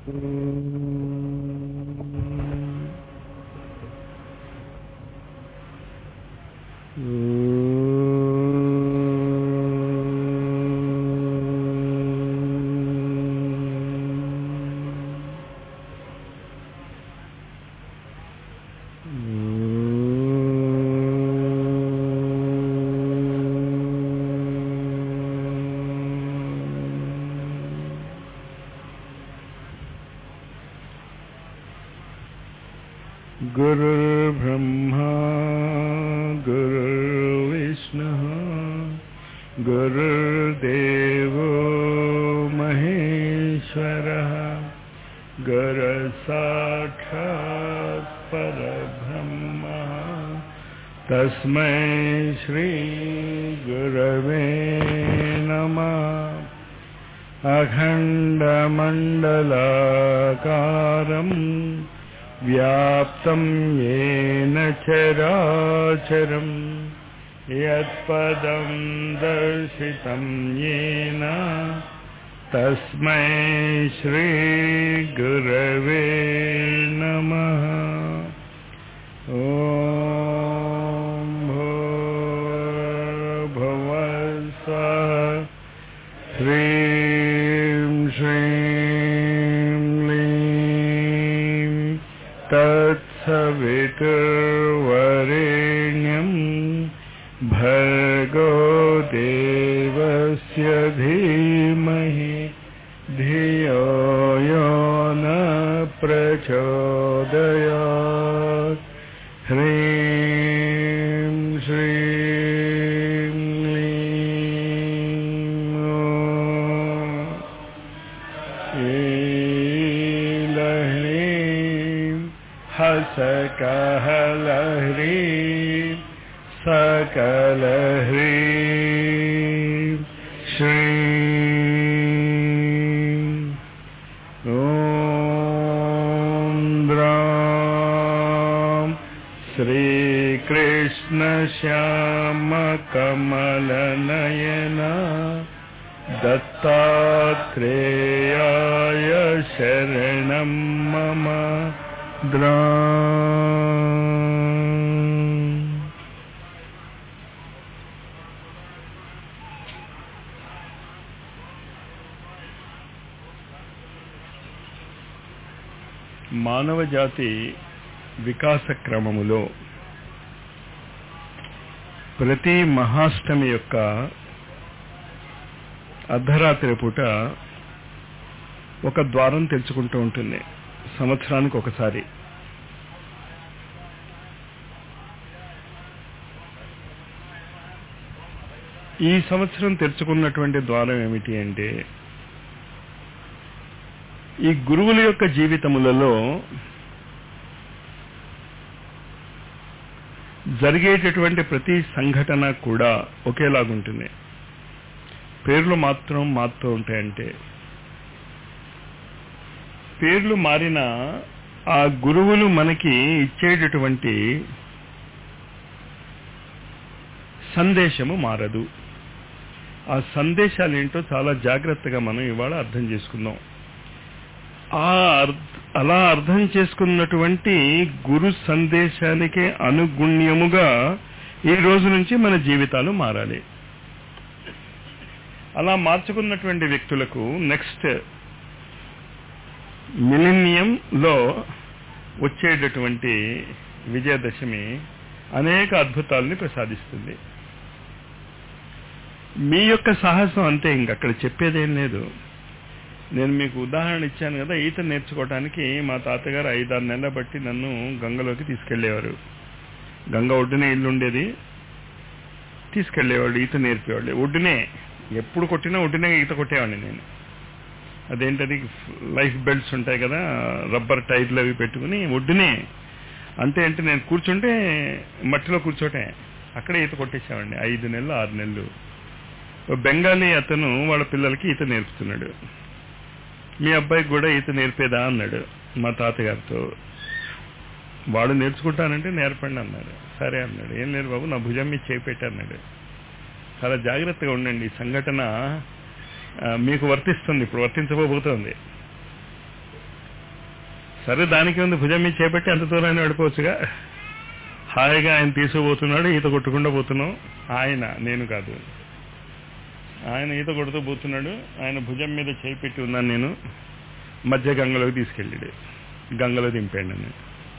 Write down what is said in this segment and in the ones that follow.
गुरुर्ब्रह्मा गुरुर्विष्णुः गुरुर्देवो महेश्वरः गुरुसाक्षात् परब्रह्मः तस्मै श्रीगुरवे नमः अखण्डमण्डलाकारम् व्याप्तं येन चराचरम् यत्पदं दर्शितं येन तस्मै श्रीगुरवे नमः ॐ भुवस्वः ह्रीं श्रीं लीं तत्सवितुर्वरेण्यम् भर्गो देवस्य धीमहि धियो यो न प्रचोदयात् ह्रीं श्रीं लीं ईलह्रीं हसकहलह्रीं सकलह्रीं श्रीं ॐ द्रां श्रीकृष्णश्यामकमलनयना दत्तात्रेयाय शरणं मम द्रा మానవ జాతి వికాస క్రమములో ప్రతి మహాష్టమి యొక్క అర్ధరాత్రి పూట ఒక ద్వారం తెరుచుకుంటూ ఉంటుంది సంవత్సరానికి ఒకసారి ఈ సంవత్సరం తెరుచుకున్నటువంటి ద్వారం ఏమిటి అంటే ఈ గురువుల యొక్క జీవితములలో జరిగేటటువంటి ప్రతి సంఘటన కూడా ఒకేలాగుంటుంది పేర్లు మాత్రం మారుతూ ఉంటాయంటే పేర్లు మారిన ఆ గురువులు మనకి ఇచ్చేటటువంటి సందేశము మారదు ఆ సందేశాలు ఏంటో చాలా జాగ్రత్తగా మనం ఇవాళ అర్థం చేసుకుందాం ఆ అలా అర్థం చేసుకున్నటువంటి గురు సందేశానికి అనుగుణ్యముగా ఈ రోజు నుంచి మన జీవితాలు మారాలి అలా మార్చుకున్నటువంటి వ్యక్తులకు నెక్స్ట్ మిలినియంలో వచ్చేటటువంటి విజయదశమి అనేక అద్భుతాలని ప్రసాదిస్తుంది మీ యొక్క సాహసం అంతే ఇంకక్కడ చెప్పేదేం లేదు నేను మీకు ఉదాహరణ ఇచ్చాను కదా ఈత నేర్చుకోవడానికి మా తాతగారు ఐదారు నెలల బట్టి నన్ను గంగలోకి తీసుకెళ్లేవారు గంగ ఒడ్డునే ఇల్లు ఉండేది తీసుకెళ్లేవాళ్ళు ఈత నేర్పేవాళ్ళు ఒడ్డునే ఎప్పుడు కొట్టినా ఒడ్డునే ఈత కొట్టేవాడిని నేను అదేంటది లైఫ్ బెల్ట్స్ ఉంటాయి కదా రబ్బర్ టైర్లు అవి పెట్టుకుని ఒడ్డునే అంతే అంటే నేను కూర్చుంటే మట్టిలో కూర్చోటే అక్కడే ఈత కొట్టేసామండి ఐదు నెలలు ఆరు నెలలు బెంగాలీ అతను వాళ్ళ పిల్లలకి ఈత నేర్పుతున్నాడు మీ అబ్బాయికి కూడా ఈత నేర్పేదా అన్నాడు మా తాతగారితో వాడు నేర్చుకుంటానంటే నేర్పండి అన్నాడు సరే అన్నాడు ఏం లేదు బాబు నా భుజం మీద చేపెట్టి అన్నాడు చాలా జాగ్రత్తగా ఉండండి ఈ సంఘటన మీకు వర్తిస్తుంది ఇప్పుడు వర్తించబోతోంది సరే దానికి ఉంది భుజం మీద చేపట్టి అంత దూరాన్ని పడిపోవచ్చుగా హాయిగా ఆయన తీసుకుపోతున్నాడు ఈత కొట్టకుండా పోతున్నాం ఆయన నేను కాదు ఆయన ఈత కొడుతూ పోతున్నాడు ఆయన భుజం మీద చేయి పెట్టి ఉన్నాను నేను మధ్య గంగలోకి తీసుకెళ్ళాడు గంగలో దింపాడు నన్ను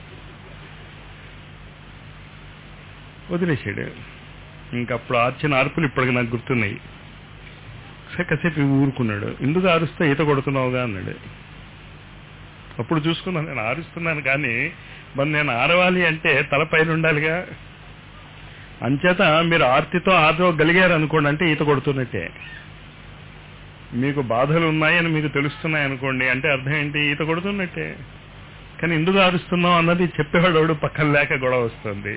వదిలేసాడు ఇంకప్పుడు ఆర్చిన అర్పులు ఇప్పటికి నాకు గుర్తున్నాయి సరే కాసేపు ఊరుకున్నాడు ఎందుకు ఆరుస్తే ఈత కొడుతున్నావుగా అన్నాడు అప్పుడు చూసుకున్నాను నేను ఆరుస్తున్నాను కానీ మరి నేను ఆరవాలి అంటే తలపైన ఉండాలిగా అంచేత మీరు ఆర్తితో ఆదరగలిగారు అనుకోండి అంటే ఈత కొడుతున్నట్టే మీకు బాధలు ఉన్నాయని మీకు తెలుస్తున్నాయి అనుకోండి అంటే అర్థం ఏంటి ఈత కొడుతున్నట్టే కానీ ఎందుకు ఆరుస్తున్నావు అన్నది చెప్పేవాడు ఎవడు పక్కన లేక గొడవ వస్తుంది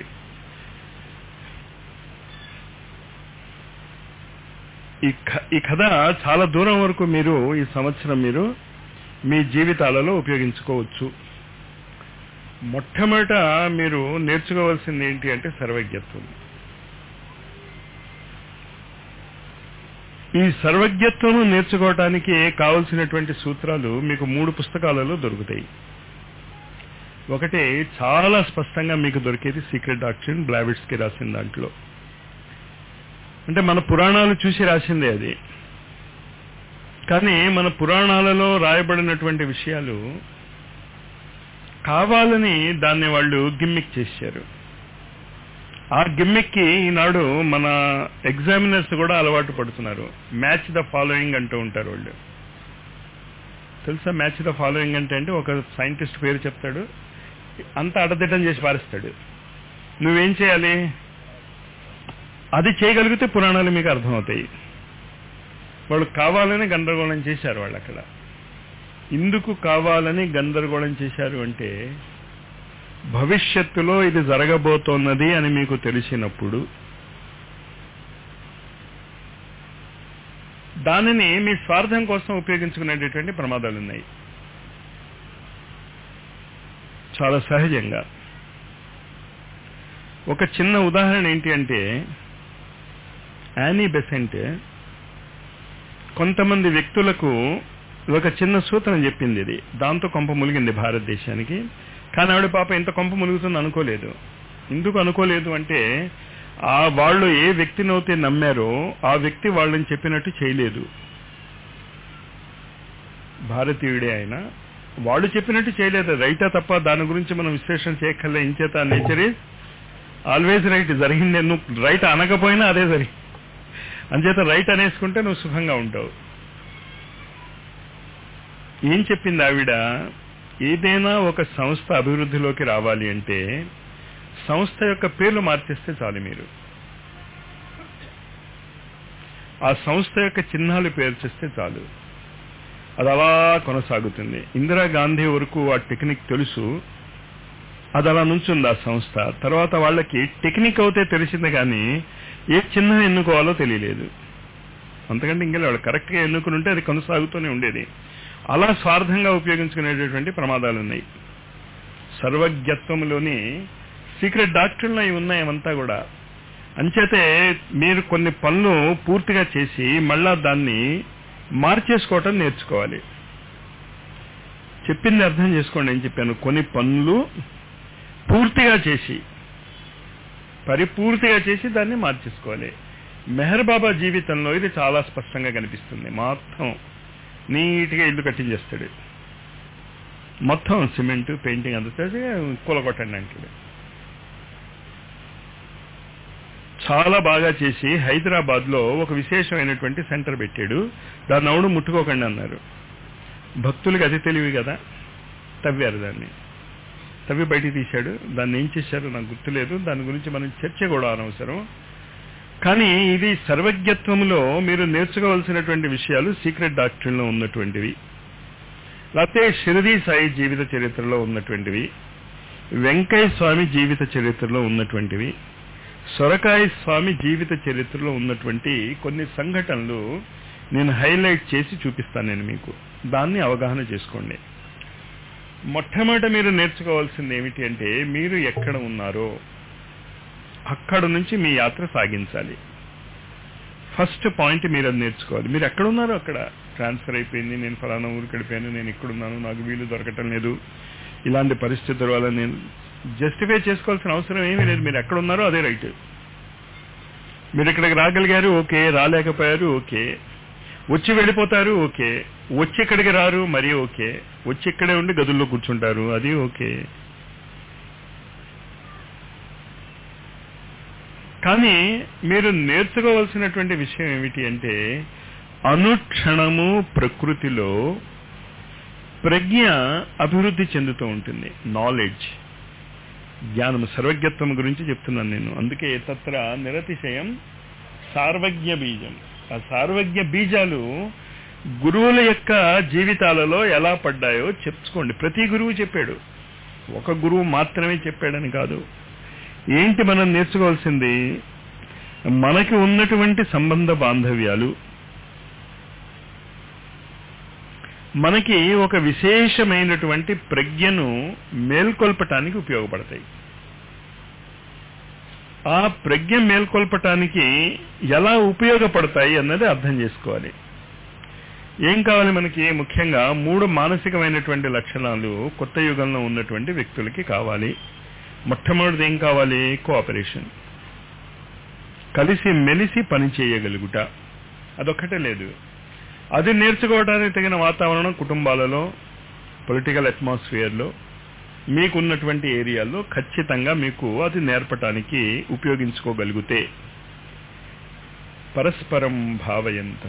ఈ క- ఈ కథ చాలా దూరం వరకు మీరు ఈ సంవత్సరం మీరు మీ జీవితాలలో ఉపయోగించుకోవచ్చు మొట్టమొదట మీరు నేర్చుకోవాల్సింది ఏంటి అంటే సర్వజ్ఞత్వం ఈ సర్వజ్ఞత్వం నేర్చుకోవటానికి కావలసినటువంటి సూత్రాలు మీకు మూడు పుస్తకాలలో దొరుకుతాయి ఒకటి చాలా స్పష్టంగా మీకు దొరికేది సీక్రెట్ డాక్టరీన్ బ్లావిట్స్ కి రాసిన దాంట్లో అంటే మన పురాణాలు చూసి రాసిందే అది కానీ మన పురాణాలలో రాయబడినటువంటి విషయాలు కావాలని దాన్ని వాళ్ళు గిమ్మిక్ చేశారు ఆ గిమ్మిక్కి ఈనాడు మన ఎగ్జామినర్స్ కూడా అలవాటు పడుతున్నారు మ్యాచ్ ద ఫాలోయింగ్ అంటూ ఉంటారు వాళ్ళు తెలుసా మ్యాచ్ ద ఫాలోయింగ్ అంటే అంటే ఒక సైంటిస్ట్ పేరు చెప్తాడు అంతా అడదిడ్డం చేసి పారేస్తాడు నువ్వేం చేయాలి అది చేయగలిగితే పురాణాలు మీకు అర్థమవుతాయి వాళ్ళు కావాలని గందరగోళం చేశారు వాళ్ళు అక్కడ ఎందుకు కావాలని గందరగోళం చేశారు అంటే భవిష్యత్తులో ఇది జరగబోతోన్నది అని మీకు తెలిసినప్పుడు దానిని మీ స్వార్థం కోసం ఉపయోగించుకునేటటువంటి ప్రమాదాలు ఉన్నాయి చాలా సహజంగా ఒక చిన్న ఉదాహరణ ఏంటి అంటే యానీ బెసెంట్ కొంతమంది వ్యక్తులకు ఒక చిన్న సూత్రం చెప్పింది ఇది దాంతో కొంప ములిగింది భారతదేశానికి కానీ ఆవిడ పాప ఇంత కొంప ములుగుతుంది అనుకోలేదు ఎందుకు అనుకోలేదు అంటే ఆ వాళ్ళు ఏ వ్యక్తినైతే నమ్మారో ఆ వ్యక్తి వాళ్ళని చెప్పినట్టు చేయలేదు భారతీయుడే ఆయన వాళ్ళు చెప్పినట్టు చేయలేదు రైటా తప్ప దాని గురించి మనం విశ్లేషణ చేయక్కర్లే ఇంచేత నేచర్ ఈజ్ ఆల్వేజ్ రైట్ జరిగింది నువ్వు రైట్ అనకపోయినా అదే జరిగింది అంచేత రైట్ అనేసుకుంటే నువ్వు సుఖంగా ఉంటావు ఏం చెప్పింది ఆవిడ ఏదైనా ఒక సంస్థ అభివృద్ధిలోకి రావాలి అంటే సంస్థ యొక్క పేర్లు మార్చేస్తే చాలు మీరు ఆ సంస్థ యొక్క చిహ్నాలు పేర్చేస్తే చాలు అది అలా కొనసాగుతుంది ఇందిరాగాంధీ వరకు ఆ టెక్నిక్ తెలుసు అది అలా నుంచుంది ఆ సంస్థ తర్వాత వాళ్ళకి టెక్నిక్ అవుతే తెలిసింది కానీ ఏ చిహ్నం ఎన్నుకోవాలో తెలియలేదు అంతకంటే ఇంకా వాళ్ళు కరెక్ట్గా ఎన్నుకుని ఉంటే అది కొనసాగుతూనే ఉండేది అలా స్వార్థంగా ఉపయోగించుకునేటటువంటి ప్రమాదాలు ఉన్నాయి సర్వజ్ఞత్వంలోని సీక్రెట్ డాక్టర్లు అవి ఉన్నాయి అవంతా కూడా అంచేతే మీరు కొన్ని పనులు పూర్తిగా చేసి మళ్ళా దాన్ని మార్చేసుకోవటం నేర్చుకోవాలి చెప్పింది అర్థం చేసుకోండి ఏం చెప్పాను కొన్ని పనులు పూర్తిగా చేసి పరిపూర్తిగా చేసి దాన్ని మార్చేసుకోవాలి మెహర్ బాబా జీవితంలో ఇది చాలా స్పష్టంగా కనిపిస్తుంది మొత్తం నీట్గా ఇల్లు కట్టించేస్తాడు మొత్తం సిమెంట్ పెయింటింగ్ అంతా చేసి కూలగొట్టండి అంటాడు చాలా బాగా చేసి హైదరాబాద్ లో ఒక విశేషమైనటువంటి సెంటర్ పెట్టాడు దాన్ని అవును ముట్టుకోకండి అన్నారు భక్తులకి అది తెలివి కదా తవ్వారు దాన్ని తవ్వి బయటికి తీశాడు దాన్ని ఏం చేశారో నాకు గుర్తులేదు దాని గురించి మనం చర్చ కూడా అనవసరం కానీ ఇది సర్వజ్ఞత్వంలో మీరు నేర్చుకోవాల్సినటువంటి విషయాలు సీక్రెట్ డాక్టరీలో ఉన్నటువంటివి లేకపోతే షిరిడి సాయి జీవిత చరిత్రలో ఉన్నటువంటివి వెంకయ్య స్వామి జీవిత చరిత్రలో ఉన్నటువంటివి సొరకాయ స్వామి జీవిత చరిత్రలో ఉన్నటువంటి కొన్ని సంఘటనలు నేను హైలైట్ చేసి చూపిస్తాను నేను మీకు దాన్ని అవగాహన చేసుకోండి మొట్టమొదట మీరు నేర్చుకోవాల్సింది ఏమిటి అంటే మీరు ఎక్కడ ఉన్నారో అక్కడ నుంచి మీ యాత్ర సాగించాలి ఫస్ట్ పాయింట్ మీరు అది నేర్చుకోవాలి మీరు ఎక్కడ ఉన్నారో అక్కడ ట్రాన్స్ఫర్ అయిపోయింది నేను ఫలానా ఊరికి వెళ్ళిపోయాను నేను ఇక్కడున్నాను నాకు వీలు దొరకటం లేదు ఇలాంటి పరిస్థితుల వల్ల నేను జస్టిఫై చేసుకోవాల్సిన అవసరం ఏమీ లేదు మీరు ఎక్కడ ఉన్నారో అదే రైట్ మీరు ఇక్కడికి రాగలిగారు ఓకే రాలేకపోయారు ఓకే వచ్చి వెళ్ళిపోతారు ఓకే వచ్చి ఇక్కడికి రారు మరీ ఓకే వచ్చి ఇక్కడే ఉండి గదుల్లో కూర్చుంటారు అది ఓకే కానీ మీరు నేర్చుకోవాల్సినటువంటి విషయం ఏమిటి అంటే అనుక్షణము ప్రకృతిలో ప్రజ్ఞ అభివృద్ధి చెందుతూ ఉంటుంది నాలెడ్జ్ జ్ఞానం సర్వజ్ఞత్వం గురించి చెప్తున్నాను నేను అందుకే తత్ర నిరతిశయం సార్వజ్ఞ బీజం ఆ సార్వజ్ఞ బీజాలు గురువుల యొక్క జీవితాలలో ఎలా పడ్డాయో చెప్పుకోండి ప్రతి గురువు చెప్పాడు ఒక గురువు మాత్రమే చెప్పాడని కాదు ఏంటి మనం నేర్చుకోవాల్సింది మనకి ఉన్నటువంటి సంబంధ బాంధవ్యాలు మనకి ఒక విశేషమైనటువంటి ప్రజ్ఞను మేల్కొల్పటానికి ఉపయోగపడతాయి ఆ ప్రజ్ఞ మేల్కొల్పటానికి ఎలా ఉపయోగపడతాయి అన్నది అర్థం చేసుకోవాలి ఏం కావాలి మనకి ముఖ్యంగా మూడు మానసికమైనటువంటి లక్షణాలు కొత్త యుగంలో ఉన్నటువంటి వ్యక్తులకి కావాలి మొట్టమొదటిది ఏం కావాలి కోఆపరేషన్ కలిసి మెలిసి పని చేయగలుగుట అదొక్కటే లేదు అది నేర్చుకోవడానికి తగిన వాతావరణం కుటుంబాలలో పొలిటికల్ అట్మాస్ఫియర్లో మీకున్నటువంటి ఏరియాల్లో ఖచ్చితంగా మీకు అది నేర్పటానికి ఉపయోగించుకోగలిగితే పరస్పరం భావయంత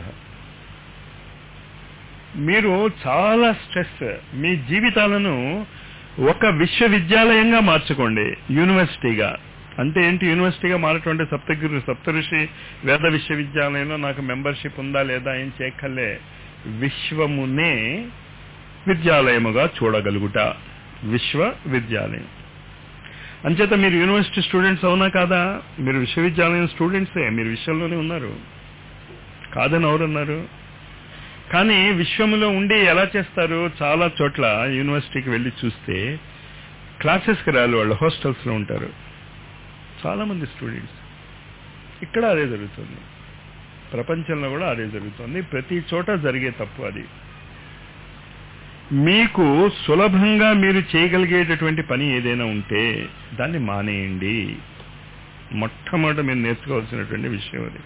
మీరు చాలా స్ట్రెస్ మీ జీవితాలను ఒక విశ్వవిద్యాలయంగా మార్చుకోండి యూనివర్సిటీగా అంటే ఏంటి యూనివర్సిటీగా మారటువంటి సప్తగిరి సప్తఋషి వేద విశ్వవిద్యాలయంలో నాకు మెంబర్షిప్ ఉందా లేదా ఏం చేయక్కర్లే విశ్వమునే విద్యాలయముగా చూడగలుగుట విశ్వ విద్యాలయం అంచేత మీరు యూనివర్సిటీ స్టూడెంట్స్ అవునా కాదా మీరు విశ్వవిద్యాలయం స్టూడెంట్సే మీరు విశ్వంలోనే ఉన్నారు కాదని ఎవరున్నారు కానీ విశ్వంలో ఉండి ఎలా చేస్తారు చాలా చోట్ల యూనివర్సిటీకి వెళ్ళి చూస్తే క్లాసెస్కి రాలి వాళ్ళు హాస్టల్స్లో ఉంటారు చాలా మంది స్టూడెంట్స్ ఇక్కడ అదే జరుగుతుంది ప్రపంచంలో కూడా అదే జరుగుతుంది ప్రతి చోట జరిగే తప్పు అది మీకు సులభంగా మీరు చేయగలిగేటటువంటి పని ఏదైనా ఉంటే దాన్ని మానేయండి మొట్టమొదట మీరు నేర్చుకోవాల్సినటువంటి విషయం అది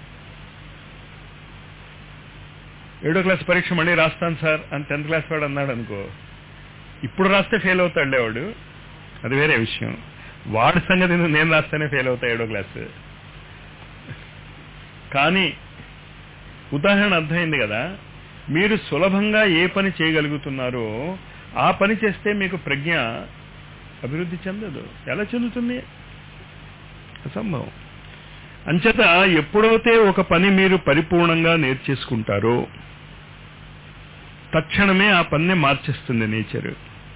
ఏడో క్లాస్ పరీక్ష మళ్ళీ రాస్తాను సార్ అని టెన్త్ క్లాస్ వాడు అన్నాడు అనుకో ఇప్పుడు రాస్తే ఫెయిల్ అవుతాడులే వాడు అది వేరే విషయం వాడి సంగతి నేను రాస్తేనే ఫెయిల్ అవుతా ఏడో క్లాస్ కానీ ఉదాహరణ అర్థమైంది కదా మీరు సులభంగా ఏ పని చేయగలుగుతున్నారో ఆ పని చేస్తే మీకు ప్రజ్ఞ అభివృద్ధి చెందదు ఎలా చెందుతుంది అసంభవం అంచేత ఎప్పుడైతే ఒక పని మీరు పరిపూర్ణంగా నేర్చేసుకుంటారో తక్షణమే ఆ పనిని మార్చేస్తుంది నేచర్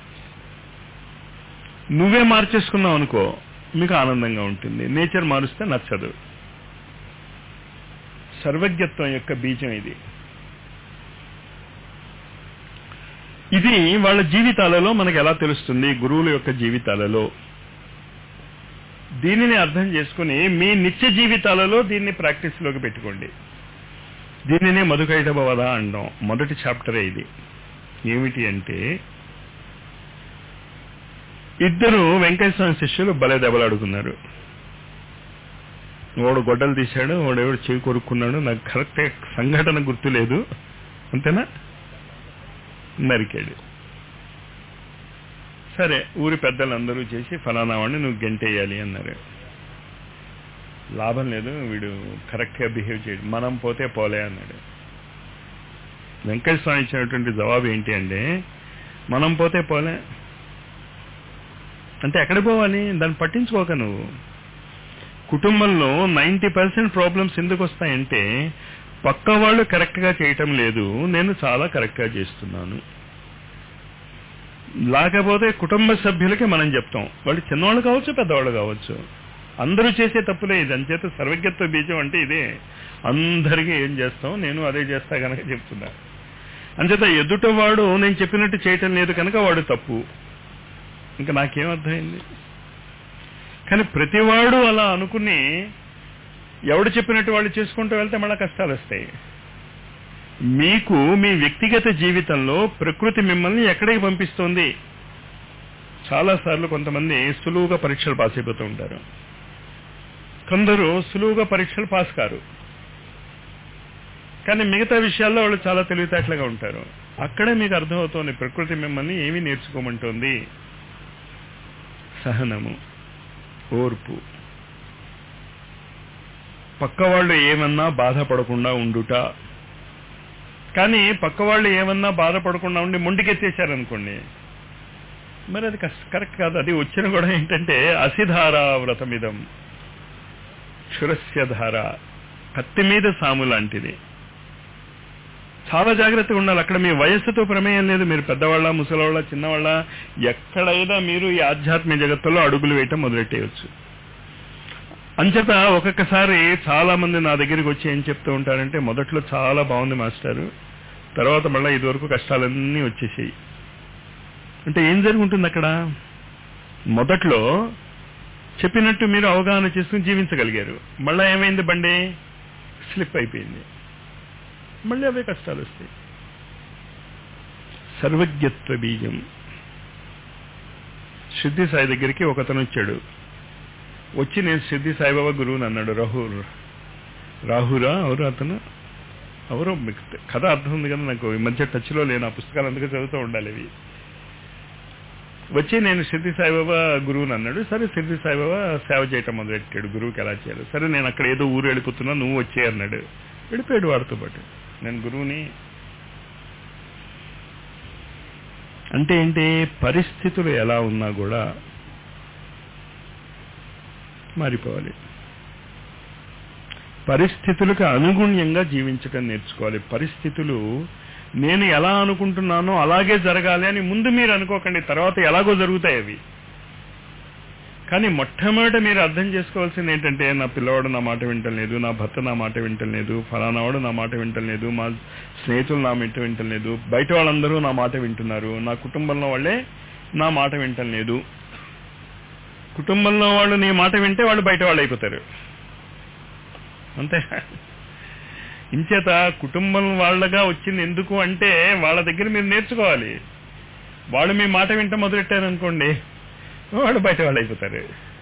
నువ్వే మార్చేసుకున్నావు అనుకో మీకు ఆనందంగా ఉంటుంది నేచర్ మారుస్తే నచ్చదు సర్వజ్ఞత్వం యొక్క బీజం ఇది ఇది వాళ్ళ జీవితాలలో మనకు ఎలా తెలుస్తుంది గురువుల యొక్క జీవితాలలో దీనిని అర్థం చేసుకుని మీ నిత్య జీవితాలలో దీన్ని ప్రాక్టీస్లోకి పెట్టుకోండి దీనినే మధుకైటభవద అంటాం మొదటి చాప్టరే ఇది ఏమిటి అంటే ఇద్దరు వెంకటేశ్వర శిష్యులు భలే దెబ్బలాడుకున్నారు వాడు గొడ్డలు తీశాడు వాడెవడు చేయి కొరుక్కున్నాడు నాకు కరెక్ట్ సంఘటన గుర్తులేదు అంతేనా నరికాడు సరే ఊరి పెద్దలందరూ చేసి ఫలానా వాడిని నువ్వు గెంటేయాలి అన్నారు లాభం లేదు వీడు కరెక్ట్గా బిహేవ్ చేయడు మనం పోతే పోలే అన్నాడు వెంకట స్వామి ఇచ్చినటువంటి జవాబు ఏంటి అంటే మనం పోతే పోలే అంటే ఎక్కడ పోవాలి దాన్ని పట్టించుకోక నువ్వు కుటుంబంలో నైంటీ పర్సెంట్ ప్రాబ్లమ్స్ ఎందుకు వస్తాయంటే పక్క వాళ్ళు కరెక్ట్గా చేయటం లేదు నేను చాలా కరెక్ట్గా చేస్తున్నాను లేకపోతే కుటుంబ సభ్యులకి మనం చెప్తాం వాళ్ళు చిన్నవాళ్ళు కావచ్చు పెద్దవాళ్ళు కావచ్చు అందరూ చేసే తప్పులే ఇది అంచేత సర్వజ్ఞత్వ బీజం అంటే ఇదే అందరికీ ఏం చేస్తాం నేను అదే చేస్తా కనుక చెప్తున్నా అంచేత ఎదుటవాడు నేను చెప్పినట్టు చేయటం లేదు కనుక వాడు తప్పు ఇంకా నాకేం అర్థమైంది కానీ ప్రతివాడు అలా అనుకుని ఎవడు చెప్పినట్టు వాళ్ళు చేసుకుంటూ వెళ్తే మళ్ళీ కష్టాలు వస్తాయి మీకు మీ వ్యక్తిగత జీవితంలో ప్రకృతి మిమ్మల్ని ఎక్కడికి పంపిస్తోంది చాలాసార్లు కొంతమంది సులువుగా పరీక్షలు పాస్ అయిపోతూ ఉంటారు కొందరు సులువుగా పరీక్షలు పాస్ కారు కానీ మిగతా విషయాల్లో వాళ్ళు చాలా తెలివితేటలుగా ఉంటారు అక్కడే మీకు అర్థమవుతోంది ప్రకృతి మిమ్మల్ని ఏమి నేర్చుకోమంటోంది సహనము ఓర్పు పక్కవాళ్ళు ఏమన్నా బాధపడకుండా ఉండుట కానీ పక్కవాళ్ళు ఏమన్నా బాధపడకుండా ఉండి మొండికెత్తేశారనుకోండి మరి అది కరెక్ట్ కాదు అది వచ్చిన కూడా ఏంటంటే అసిధారా వ్రతమిదం క్షురస్యధార కత్తి మీద సాము లాంటిది చాలా జాగ్రత్తగా ఉండాలి అక్కడ మీ వయస్సుతో ప్రమేయం లేదు మీరు పెద్దవాళ్ళ ముసలివాళ్ళ చిన్నవాళ్ళ ఎక్కడైనా మీరు ఈ ఆధ్యాత్మిక జగత్తులో అడుగులు వేయటం మొదలెట్టేయచ్చు అంచేత ఒక్కొక్కసారి చాలా మంది నా దగ్గరికి వచ్చి ఏం చెప్తూ ఉంటారంటే మొదట్లో చాలా బాగుంది మాస్టారు తర్వాత మళ్ళీ ఇదివరకు కష్టాలన్నీ వచ్చేసాయి అంటే ఏం జరుగుతుంది అక్కడ మొదట్లో చెప్పినట్టు మీరు అవగాహన చేసుకుని జీవించగలిగారు మళ్ళా ఏమైంది బండి స్లిప్ అయిపోయింది మళ్ళీ అవే కష్టాలు వస్తాయి సర్వజ్ఞత్వ బీజం సిద్ధి సాయి దగ్గరికి ఒకతను వచ్చాడు వచ్చి నేను సిద్ధి సాయిబాబా గురువుని అన్నాడు రాహుల్ రాహురా ఎవరు అతను ఎవరో మీకు కథ అర్థం ఉంది కదా నాకు ఈ మధ్య టచ్లో లేను ఆ పుస్తకాలు అందుకే చదువుతూ ఉండాలి అవి వచ్చి నేను సిద్ధి సాయిబాబా గురువుని అన్నాడు సరే సిద్ధి సాయిబాబా సేవ చేయటం మొదలెట్టాడు గురువుకి ఎలా చేయాలి సరే నేను అక్కడ ఏదో ఊరు వెళ్ళిపోతున్నా నువ్వు వచ్చే అన్నాడు వెళ్ళిపోయాడు వాడితో పాటు నేను గురువుని అంటే ఏంటి పరిస్థితులు ఎలా ఉన్నా కూడా మారిపోవాలి పరిస్థితులకు అనుగుణ్యంగా జీవించటం నేర్చుకోవాలి పరిస్థితులు నేను ఎలా అనుకుంటున్నానో అలాగే జరగాలి అని ముందు మీరు అనుకోకండి తర్వాత ఎలాగో జరుగుతాయి అవి కానీ మొట్టమొదట మీరు అర్థం చేసుకోవాల్సింది ఏంటంటే నా పిల్లవాడు నా మాట వింటలేదు నా భర్త నా మాట వింటలేదు ఫలానావాడు నా మాట వింటలేదు మా స్నేహితులు నా మాట వింటలేదు బయట వాళ్ళందరూ నా మాట వింటున్నారు నా కుటుంబంలో వాళ్ళే నా మాట వింటలేదు కుటుంబంలో వాళ్ళు నీ మాట వింటే వాళ్ళు బయట వాళ్ళు అయిపోతారు అంతే ఇంచేత కుటుంబం వాళ్ళగా వచ్చింది ఎందుకు అంటే వాళ్ళ దగ్గర మీరు నేర్చుకోవాలి వాళ్ళు మీ మాట వింట మొదలెట్టారనుకోండి వాళ్ళు బయట వాళ్ళు అయిపోతారు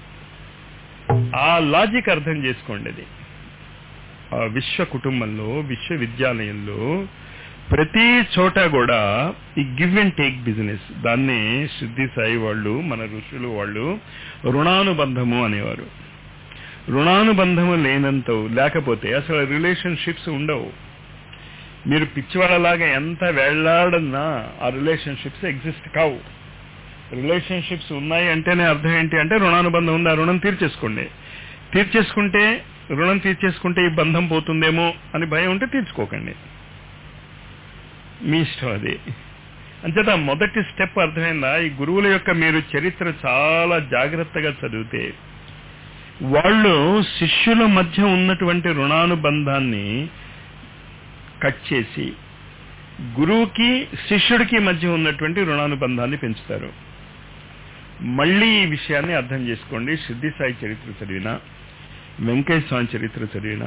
ఆ లాజిక్ అర్థం చేసుకోండి అది ఆ విశ్వ కుటుంబంలో విశ్వవిద్యాలయంలో ప్రతి చోట కూడా ఈ గివ్ అండ్ టేక్ బిజినెస్ దాన్ని సిద్ధి సాయి వాళ్ళు మన ఋషులు వాళ్ళు రుణానుబంధము అనేవారు రుణానుబంధము లేనంత లేకపోతే అసలు రిలేషన్షిప్స్ ఉండవు మీరు పిచ్చివాళ్ళలాగా ఎంత వెళ్లాడన్నా ఆ రిలేషన్షిప్స్ ఎగ్జిస్ట్ కావు రిలేషన్షిప్స్ ఉన్నాయి అంటేనే అర్థం ఏంటి అంటే రుణానుబంధం ఉంది ఆ రుణం తీర్చేసుకోండి తీర్చేసుకుంటే రుణం తీర్చేసుకుంటే ఈ బంధం పోతుందేమో అని భయం ఉంటే తీర్చుకోకండి మీ ఇష్టం అది అంచేత మొదటి స్టెప్ అర్థమైందా ఈ గురువుల యొక్క మీరు చరిత్ర చాలా జాగ్రత్తగా చదివితే వాళ్ళు శిష్యుల మధ్య ఉన్నటువంటి రుణానుబంధాన్ని కట్ చేసి గురువుకి శిష్యుడికి మధ్య ఉన్నటువంటి రుణానుబంధాన్ని పెంచుతారు మళ్ళీ ఈ విషయాన్ని అర్థం చేసుకోండి సిద్ధి సాయి చరిత్ర చదివిన వెంకయ్య స్వామి చరిత్ర చదివిన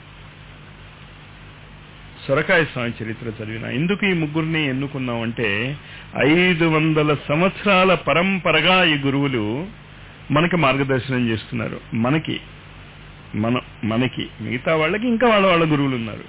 సొరకాయ స్వామి చరిత్ర చదివిన ఎందుకు ఈ ముగ్గురిని ఎన్నుకున్నామంటే ఐదు వందల సంవత్సరాల పరంపరగా ఈ గురువులు మనకి మార్గదర్శనం చేస్తున్నారు మనకి మన మనకి మిగతా వాళ్ళకి ఇంకా వాళ్ళ వాళ్ళ గురువులు ఉన్నారు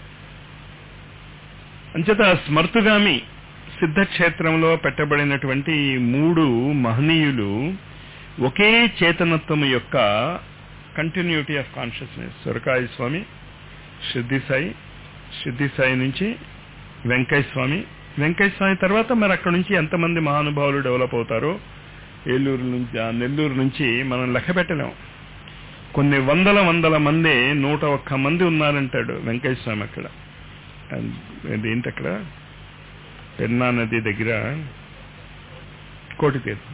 అంచేత స్మర్తుగామి సిద్ధక్షేత్రంలో పెట్టబడినటువంటి మూడు మహనీయులు ఒకే చేతనత్వం యొక్క కంటిన్యూటీ ఆఫ్ కాన్షియస్నెస్ సొరకాయ స్వామి సిద్ధి సాయి సిద్ధి సాయి నుంచి వెంకయ్య స్వామి వెంకయ్య స్వామి తర్వాత మరి అక్కడ నుంచి ఎంతమంది మహానుభావులు డెవలప్ అవుతారో ఏలూరు నుంచి నెల్లూరు నుంచి మనం లెక్క పెట్టలేం కొన్ని వందల వందల మంది నూట ఒక్క మంది ఉన్నారంటాడు వెంకయ్య స్వామి అక్కడ ఏంటి అక్కడ పెన్నా నది దగ్గర కోటి తీర్థం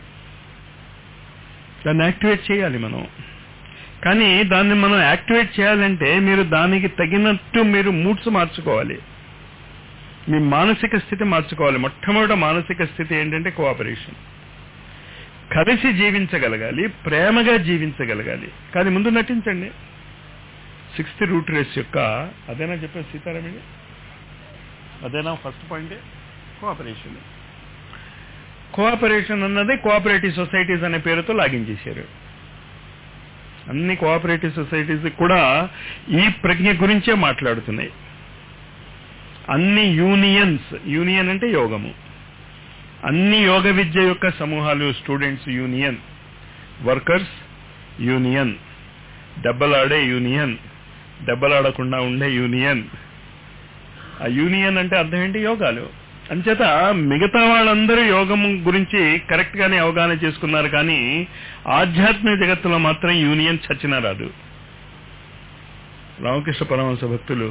దాన్ని యాక్టివేట్ చేయాలి మనం కానీ దాన్ని మనం యాక్టివేట్ చేయాలంటే మీరు దానికి తగినట్టు మీరు మూడ్స్ మార్చుకోవాలి మీ మానసిక స్థితి మార్చుకోవాలి మొట్టమొదటి మానసిక స్థితి ఏంటంటే కోఆపరేషన్ కలిసి జీవించగలగాలి ప్రేమగా జీవించగలగాలి కానీ ముందు నటించండి సిక్స్త్ రూట్ రేస్ యొక్క అదేనా చెప్పారు సీతారామణి అదేనా ఫస్ట్ పాయింట్ కోఆపరేషన్ కోఆపరేషన్ అన్నది కోఆపరేటివ్ సొసైటీస్ అనే పేరుతో లాగించేశారు అన్ని కోఆపరేటివ్ సొసైటీస్ కూడా ఈ ప్రజ్ఞ గురించే మాట్లాడుతున్నాయి అన్ని యూనియన్స్ యూనియన్ అంటే యోగము అన్ని యోగ విద్య యొక్క సమూహాలు స్టూడెంట్స్ యూనియన్ వర్కర్స్ యూనియన్ దెబ్బలాడే యూనియన్ దెబ్బలాడకుండా ఉండే యూనియన్ ఆ యూనియన్ అంటే అర్థం ఏంటి యోగాలు అంచేత మిగతా వాళ్ళందరూ యోగం గురించి కరెక్ట్ గానే అవగాహన చేసుకున్నారు కానీ ఆధ్యాత్మిక జగత్తులో మాత్రం యూనియన్ చచ్చినా రాదు రామకృష్ణ పరమహంస భక్తులు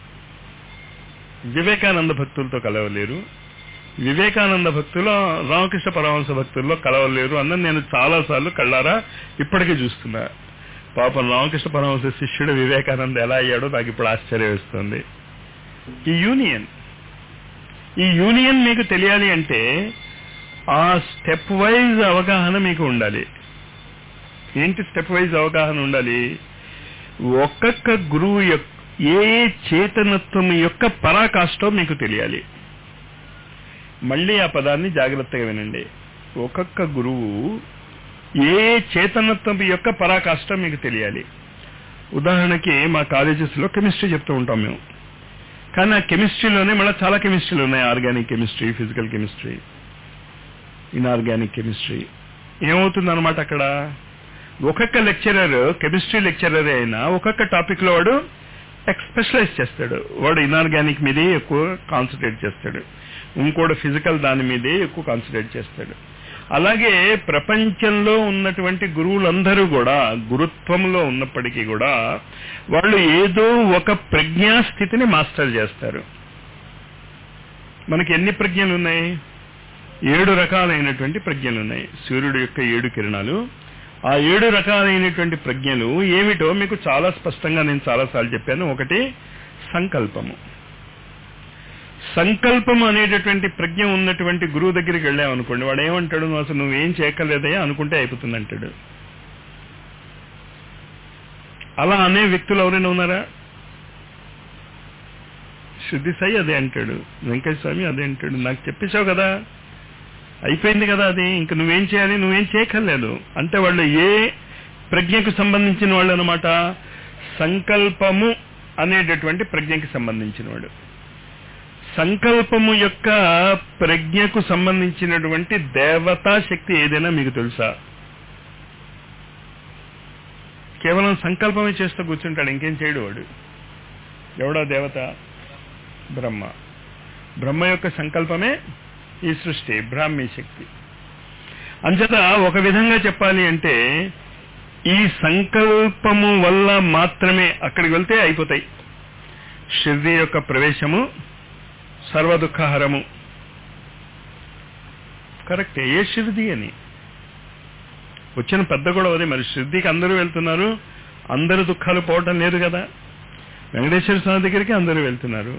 వివేకానంద భక్తులతో కలవలేరు వివేకానంద భక్తులు రామకృష్ణ పరమహంస భక్తుల్లో కలవలేరు అన్నది నేను చాలా సార్లు కళ్ళారా ఇప్పటికీ చూస్తున్నా పాపం రామకృష్ణ పరమహంస శిష్యుడు వివేకానంద ఎలా అయ్యాడో నాకు ఇప్పుడు ఆశ్చర్యం వేస్తుంది ఈ యూనియన్ ఈ యూనియన్ మీకు తెలియాలి అంటే ఆ స్టెప్ వైజ్ అవగాహన మీకు ఉండాలి ఏంటి స్టెప్ వైజ్ అవగాహన ఉండాలి ఒక్కొక్క గురువు యొక్క ఏ చేతనత్వం యొక్క పరాకాష్టో మీకు తెలియాలి మళ్ళీ ఆ పదాన్ని జాగ్రత్తగా వినండి ఒక్కొక్క గురువు ఏ చేతనత్వం యొక్క పరాకాష్ట మీకు తెలియాలి ఉదాహరణకి మా కాలేజెస్లో కెమిస్ట్రీ చెప్తూ ఉంటాం మేము కానీ ఆ కెమిస్ట్రీలోనే మళ్ళీ చాలా కెమిస్ట్రీలు ఉన్నాయి organic chemistry physical chemistry inorganic chemistry ఏమవుతుంది అనమాట అక్కడ ఒక్కొక్క లెక్చరర్ కెమిస్ట్రీ లెక్చరర్ అయినా ఒక్కొక్క టాపిక్ లో వాడు స్పెషలైజ్ చేస్తాడు వాడు ఇన్ఆర్గానిక్ మీదే ఎక్కువ కాన్సన్ట్రేట్ చేస్తాడు ఇంకోటి ఫిజికల్ దాని మీదే ఎక్కువ కాన్సన్ట్రేట్ చేస్తాడు అలాగే ప్రపంచంలో ఉన్నటువంటి గురువులందరూ కూడా గురుత్వంలో ఉన్నప్పటికీ కూడా వాళ్ళు ఏదో ఒక ప్రజ్ఞా స్థితిని మాస్టర్ చేస్తారు మనకి ఎన్ని ప్రజ్ఞలు ఉన్నాయి ఏడు రకాలైనటువంటి ప్రజ్ఞలు ఉన్నాయి సూర్యుడు యొక్క ఏడు కిరణాలు ఆ ఏడు రకాలైనటువంటి ప్రజ్ఞలు ఏమిటో మీకు చాలా స్పష్టంగా నేను చాలాసార్లు చెప్పాను ఒకటి సంకల్పము సంకల్పం అనేటటువంటి ప్రజ్ఞ ఉన్నటువంటి గురువు దగ్గరికి వెళ్ళామనుకోండి వాడు ఏమంటాడు నువ్వు అసలు నువ్వేం చేయక్కర్లేదయ్యా అనుకుంటే అయిపోతుంది అంటాడు అలా అనే వ్యక్తులు ఎవరైనా ఉన్నారా శుద్ధి సాయి అదే అంటాడు వెంకట స్వామి అదే అంటాడు నాకు చెప్పేశావు కదా అయిపోయింది కదా అది ఇంక నువ్వేం చేయాలి నువ్వేం చేయక్కర్లేదు అంటే వాళ్ళు ఏ ప్రజ్ఞకు సంబంధించిన వాళ్ళు అనమాట సంకల్పము అనేటటువంటి ప్రజ్ఞకి సంబంధించిన వాడు సంకల్పము యొక్క ప్రజ్ఞకు సంబంధించినటువంటి దేవతా శక్తి ఏదైనా మీకు తెలుసా కేవలం సంకల్పమే చేస్తూ కూర్చుంటాడు ఇంకేం చేయడు వాడు ఎవడా దేవత బ్రహ్మ బ్రహ్మ యొక్క సంకల్పమే ఈ సృష్టి బ్రాహ్మీ శక్తి అంచేత ఒక విధంగా చెప్పాలి అంటే ఈ సంకల్పము వల్ల మాత్రమే అక్కడికి వెళ్తే అయిపోతాయి షిర్ది యొక్క ప్రవేశము సర్వ దుఃఖహరము కరెక్టే ఏ షిర్ది అని వచ్చిన పెద్ద కూడా అదే మరి షిర్దికి అందరూ వెళ్తున్నారు అందరు దుఃఖాలు పోవటం లేదు కదా వెంకటేశ్వర స్వామి దగ్గరికి అందరూ వెళ్తున్నారు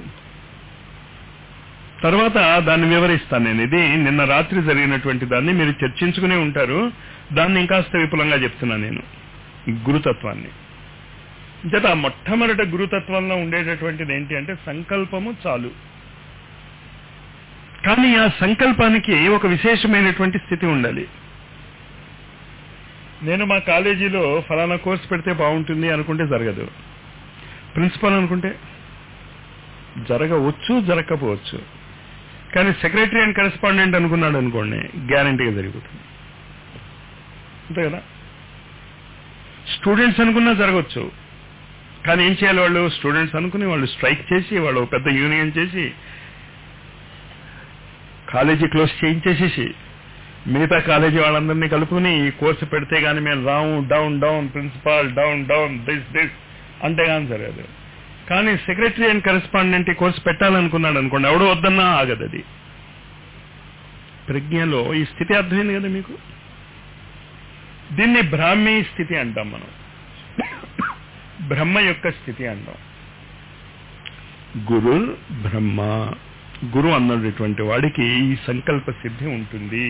తర్వాత దాన్ని వివరిస్తాను నేను ఇది నిన్న రాత్రి జరిగినటువంటి దాన్ని మీరు చర్చించుకునే ఉంటారు దాన్ని ఇంకాస్త విపులంగా చెప్తున్నాను నేను గురుతత్వాన్ని చేత ఆ మొట్టమొదట గురుతత్వంలో ఉండేటటువంటిది ఏంటి అంటే సంకల్పము చాలు కానీ ఆ సంకల్పానికి ఒక విశేషమైనటువంటి స్థితి ఉండాలి నేను మా కాలేజీలో ఫలానా కోర్సు పెడితే బాగుంటుంది అనుకుంటే జరగదు ప్రిన్సిపల్ అనుకుంటే జరగవచ్చు జరగకపోవచ్చు కానీ సెక్రటరీ అండ్ కరెస్పాండెంట్ అనుకున్నాడు అనుకోండి గ్యారంటీగా జరిగిపోతుంది అంతే కదా స్టూడెంట్స్ అనుకున్నా జరగవచ్చు కానీ ఏం చేయాలి వాళ్ళు స్టూడెంట్స్ అనుకుని వాళ్ళు స్ట్రైక్ చేసి వాళ్ళు పెద్ద యూనియన్ చేసి కాలేజీ క్లోజ్ చేయించేసేసి మిగతా కాలేజీ వాళ్ళందరినీ కలుపుకుని ఈ కోర్సు పెడితే గానీ మేము రాము down down principal down down this this అంటే కానీ జరగదు కానీ సెక్రటరీ అండ్ కరెస్పాండెంట్ ఈ కోర్సు పెట్టాలనుకున్నాడు అనుకోండి ఎవడు వద్దన్నా ఆగదు అది ప్రజ్ఞలో ఈ స్థితి అర్థమైంది కదా మీకు దీన్ని బ్రాహ్మీ స్థితి అంటాం మనం బ్రహ్మ యొక్క స్థితి అంటాం గురు బ్రహ్మ గురు అన్నటువంటి వాడికి ఈ సంకల్ప సిద్ధి ఉంటుంది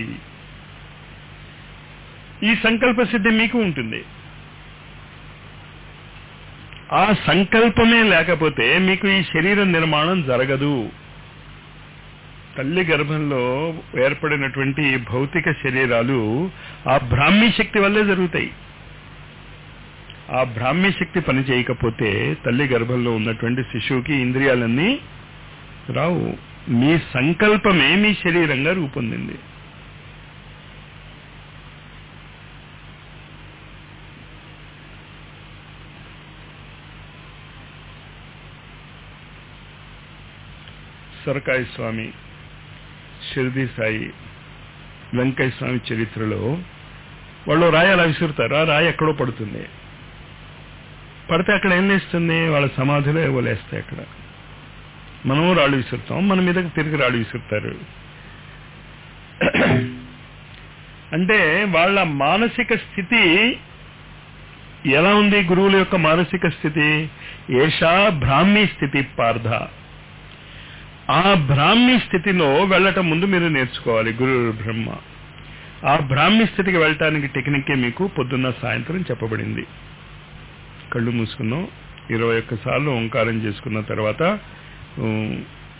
ఈ సంకల్ప సిద్ధి మీకు ఉంటుంది ఆ సంకల్పమే లేకపోతే మీకు ఈ శరీర నిర్మాణం జరగదు తల్లి గర్భంలో ఏర్పడినటువంటి ఈ భౌతిక శరీరాలు ఆ బ్రాహ్మీ శక్తి వల్లే జరుగుతాయి ఆ బ్రాహ్మీ శక్తి పని చేయకపోతే తల్లి గర్భంలో ఉన్నటువంటి శిశువుకి ఇంద్రియాలన్నీ రావు మీ సంకల్పమే మీ శరీరంగా రూపొందింది సరకాయ స్వామి షిర్ది సాయి వెంకయ్య స్వామి చరిత్రలో వాళ్ళు రాయి అలా విసురుతారు ఆ రాయి ఎక్కడో పడుతుంది పడితే అక్కడ ఏం లేస్తుంది వాళ్ళ సమాధిలో ఏవో లేస్తాయి అక్కడ మనము రాళ్ళు విసురుతాం మన మీదకి తిరిగి రాళ్ళు విసురుతారు అంటే వాళ్ళ మానసిక స్థితి ఎలా ఉంది గురువుల యొక్క మానసిక స్థితి ఏషా బ్రాహ్మీ స్థితి పార్థ ఆ బ్రాహ్మీ స్థితిలో వెళ్ళటం ముందు మీరు నేర్చుకోవాలి గురు బ్రహ్మ ఆ బ్రాహ్మీ స్థితికి వెళ్ళటానికి టెక్నిక్కే మీకు పొద్దున్న సాయంత్రం చెప్పబడింది కళ్ళు మూసుకుందాం ఇరవై ఒక్క సార్లు ఓంకారం చేసుకున్న తర్వాత ఉమ్,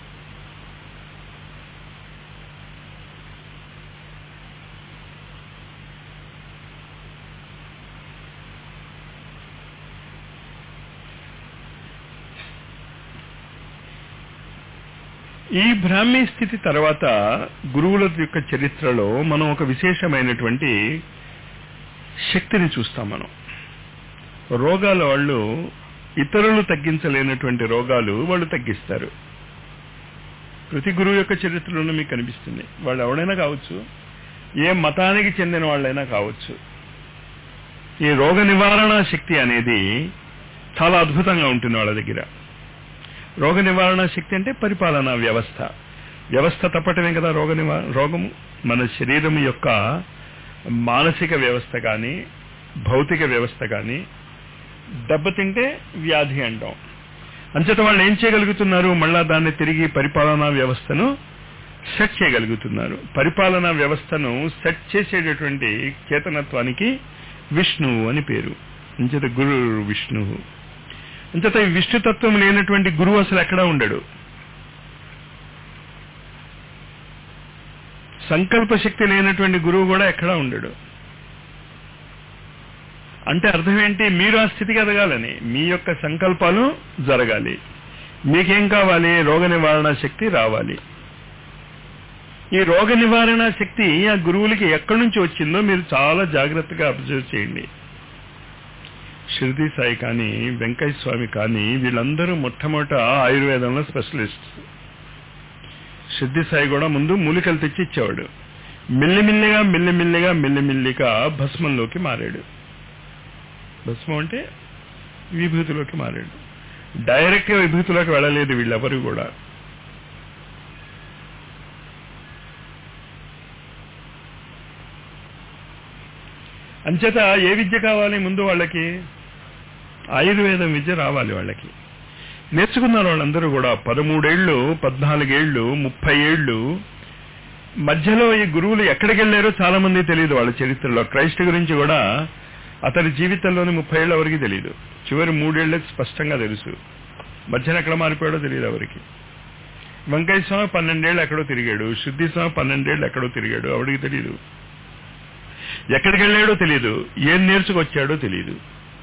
ఈ బ్రాహ్మీ స్థితి తర్వాత గురువుల యొక్క చరిత్రలో మనం ఒక విశేషమైనటువంటి శక్తిని చూస్తాం మనం రోగాల వాళ్ళు ఇతరులు తగ్గించలేనటువంటి రోగాలు వాళ్ళు తగ్గిస్తారు ప్రతి గురువు యొక్క చరిత్రలోనూ మీకు కనిపిస్తుంది వాళ్ళు ఎవడైనా కావచ్చు ఏ మతానికి చెందిన వాళ్ళైనా కావచ్చు ఈ రోగ నివారణ శక్తి అనేది చాలా అద్భుతంగా ఉంటుంది వాళ్ళ దగ్గర రోగ నివారణ శక్తి అంటే పరిపాలనా వ్యవస్థ వ్యవస్థ తప్పటమే కదా రోగ నివారణ రోగము మన శరీరం యొక్క మానసిక వ్యవస్థ కానీ భౌతిక వ్యవస్థ కానీ దెబ్బతింటే వ్యాధి అంటాం అంచేత వాళ్ళు ఏం చేయగలుగుతున్నారు మళ్ళా దాన్ని తిరిగి పరిపాలనా వ్యవస్థను సెట్ చేయగలుగుతున్నారు పరిపాలనా వ్యవస్థను సెట్ చేసేటటువంటి చేతనత్వానికి విష్ణువు అని పేరు అంచేత గురు విష్ణువు అంచేత ఈ విష్ణుతత్వం లేనటువంటి గురువు అసలు ఎక్కడా ఉండడు సంకల్ప శక్తి లేనటువంటి గురువు కూడా ఎక్కడా ఉండడు అంటే అర్థం ఏంటి మీరు ఆ స్థితికి ఎదగాలని మీ యొక్క సంకల్పాలు జరగాలి మీకేం కావాలి రోగ నివారణ శక్తి రావాలి ఈ రోగ నివారణ శక్తి ఆ గురువులకి ఎక్కడి నుంచి వచ్చిందో మీరు చాలా జాగ్రత్తగా అబ్జర్వ్ చేయండి షిర్ది సాయి కానీ వెంకయ్య స్వామి కానీ వీళ్ళందరూ మొట్టమొదట ఆయుర్వేదంలో స్పెషలిస్ట్స్ షిర్ది సాయి కూడా ముందు మూలికలు తెచ్చి ఇచ్చేవాడు మెల్లిమెల్లిగా మెల్లిమెల్లిగా మెల్లిమెల్లిగా భస్మంలోకి మారాడు భస్మం అంటే విభూతిలోకి మారాడు డైరెక్ట్గా విభూతిలోకి వెళ్ళలేదు వీళ్ళెవరు కూడా అంచేత ఏ విద్య కావాలి ముందు వాళ్ళకి ఆయుర్వేదం విద్య రావాలి వాళ్ళకి నేర్చుకున్నారు వాళ్ళందరూ కూడా పదమూడేళ్లు పద్నాలుగేళ్లు ముప్పై ఏళ్లు మధ్యలో ఈ గురువులు ఎక్కడికి వెళ్ళారో చాలా మంది తెలియదు వాళ్ళ చరిత్రలో క్రైస్ట్ గురించి కూడా అతని జీవితంలోని ముప్పై ఏళ్ళ ఎవరికి తెలియదు చివరి మూడేళ్లకు స్పష్టంగా తెలుసు మధ్యన ఎక్కడ మారిపోయాడో తెలియదు ఎవరికి వెంకయ్య స్వామి పన్నెండేళ్ళు ఎక్కడో తిరిగాడు శుద్ధి స్వామి పన్నెండేళ్ళు ఎక్కడో తిరిగాడు ఆవిడికి తెలియదు ఎక్కడికి వెళ్ళాడో తెలియదు ఏం నేర్చుకొచ్చాడో తెలియదు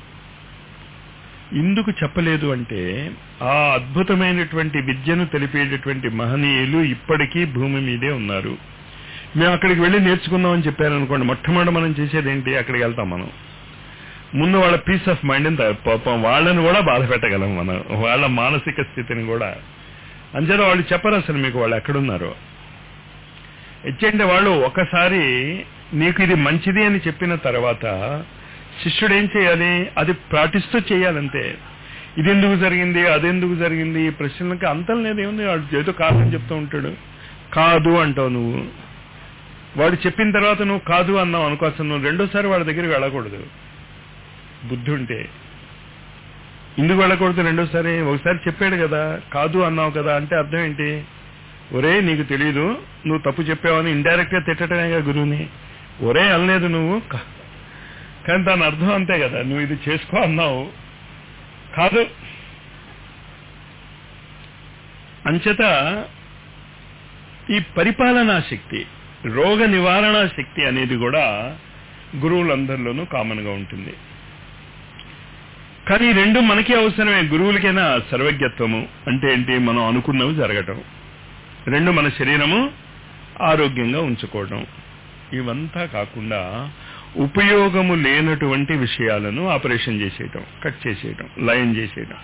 ఎందుకు చెప్పలేదు అంటే ఆ అద్భుతమైనటువంటి విద్యను తెలిపేటటువంటి మహనీయులు ఇప్పటికీ భూమి మీదే ఉన్నారు మేము అక్కడికి వెళ్ళి నేర్చుకుందామని చెప్పారనుకోండి మొట్టమొదటి మనం చేసేది ఏంటి అక్కడికి వెళ్తాం మనం ముందు వాళ్ళ పీస్ ఆఫ్ మైండ్ పాపం వాళ్ళని కూడా బాధ పెట్టగలం మనం వాళ్ళ మానసిక స్థితిని కూడా అంచేత వాళ్ళు చెప్పరు అసలు మీకు వాళ్ళు ఎక్కడున్నారో ఎచ్చంటే వాళ్ళు ఒకసారి నీకు ఇది మంచిది అని చెప్పిన తర్వాత శిష్యుడు ఏం చేయాలి అది పాటిస్తూ చేయాలంతే ఇది ఎందుకు జరిగింది అదెందుకు జరిగింది ఈ ప్రశ్నలకి అంతం లేదు ఏముంది వాడు ఏదో కారణం చెప్తూ ఉంటాడు కాదు అంటావు నువ్వు వాడు చెప్పిన తర్వాత నువ్వు కాదు అన్నావు అనుకోసం నువ్వు రెండోసారి వాడి దగ్గరికి వెళ్ళకూడదు బుద్ధి ఉంటే ఎందుకు వెళ్ళకూడదు రెండోసారి ఒకసారి చెప్పాడు కదా కాదు అన్నావు కదా అంటే అర్థం ఏంటి ఒరే నీకు తెలీదు నువ్వు తప్పు చెప్పావని ఇండైరెక్ట్ గా తిట్టడమేగా గురువుని ఒరే అనలేదు నువ్వు క- కానీ దాని అర్థం అంతే కదా నువ్వు ఇది చేసుకో అన్నావు కాదు అంచేత ఈ పరిపాలనా శక్తి రోగ నివారణ శక్తి అనేది కూడా గురువులందరిలోనూ కామన్ గా ఉంటుంది కానీ ఈ రెండు మనకి అవసరమే గురువులకైనా సర్వజ్ఞత్వము అంటే ఏంటి మనం అనుకున్నవి జరగటం రెండు మన శరీరము ఆరోగ్యంగా ఉంచుకోవడం ఇవంతా కాకుండా ఉపయోగము లేనటువంటి విషయాలను ఆపరేషన్ చేసేయటం కట్ చేసేయటం లయం చేసేయటం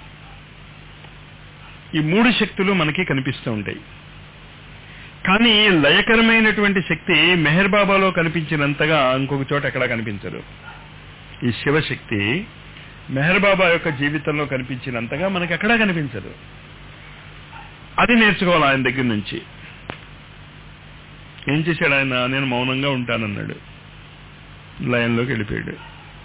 ఈ మూడు శక్తులు మనకి కనిపిస్తూ ఉంటాయి కానీ లయకరమైనటువంటి శక్తి మెహర్ బాబాలో కనిపించినంతగా ఇంకొక చోట ఎక్కడా కనిపించదు ఈ శివశక్తి మెహర్ బాబా యొక్క జీవితంలో కనిపించినంతగా మనకి ఎక్కడా కనిపించదు అది నేర్చుకోవాలి ఆయన దగ్గర నుంచి ఏం చేశాడు ఆయన నేను మౌనంగా ఉంటానన్నాడు లయంలోకి వెళ్ళిపోయాడు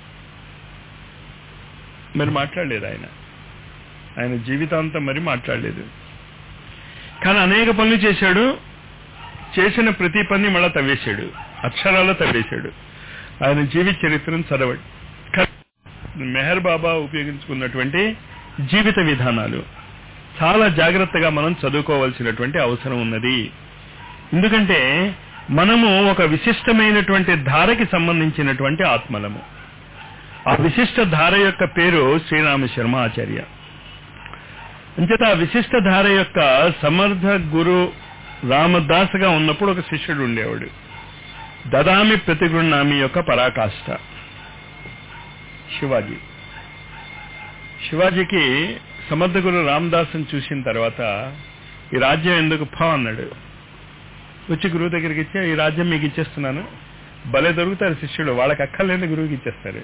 మరి మాట్లాడలేదు ఆయన ఆయన జీవితాంతం మరి మాట్లాడలేదు కానీ అనేక పనులు చేశాడు చేసిన ప్రతి పని మళ్ళా తవ్వేశాడు అక్షరాల్లో తవ్వేశాడు ఆయన జీవిత చరిత్రను చదవండి మెహర్ బాబా ఉపయోగించుకున్నటువంటి జీవిత విధానాలు చాలా జాగ్రత్తగా మనం చదువుకోవాల్సినటువంటి అవసరం ఉన్నది ఎందుకంటే మనము ఒక విశిష్టమైనటువంటి ధారకి సంబంధించినటువంటి ఆత్మలము ఆ విశిష్ట ధార యొక్క పేరు శ్రీరామ శర్మ ఆచార్య అంచేత ఆ విశిష్ట ధార యొక్క సమర్థ గురు రామదాస్గా ఉన్నప్పుడు ఒక శిష్యుడు ఉండేవాడు దదామి ప్రతిగృణామి యొక్క పరాకాష్ట శివాజీ శివాజీకి సమర్థ గురు రామదాసుని చూసిన తర్వాత ఈ రాజ్యం ఎందుకు ఫా అన్నాడు వచ్చి గురువు దగ్గరికి ఇచ్చి ఈ రాజ్యం మీకు ఇచ్చేస్తున్నాను భలే దొరుకుతారు శిష్యుడు వాళ్ళకి అక్కర్లేని గురువుకి ఇచ్చేస్తారు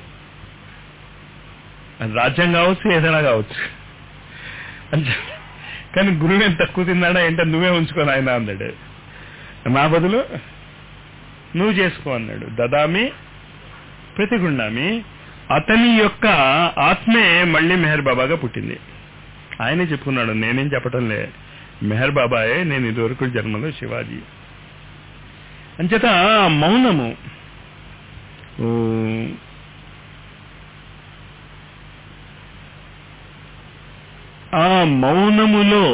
అది రాజ్యం కావచ్చు ఏదైనా కావచ్చు అంటే కానీ గురువు ఏం తక్కువ తిన్నాడా ఏంటో నువ్వే ఉంచుకొని ఆయన అన్నాడు నా బదులు నువ్వు చేసుకో అన్నాడు దదామి ప్రతిగుండామి అతని యొక్క ఆత్మే మళ్ళీ మెహర్ బాబాగా పుట్టింది ఆయనే చెప్పుకున్నాడు నేనేం చెప్పటం లే మెహర్ బాబాయే నేను ఇదివరకు జన్మలో శివాజీ అంచేత మౌనము ఊ, ఆ మౌనములో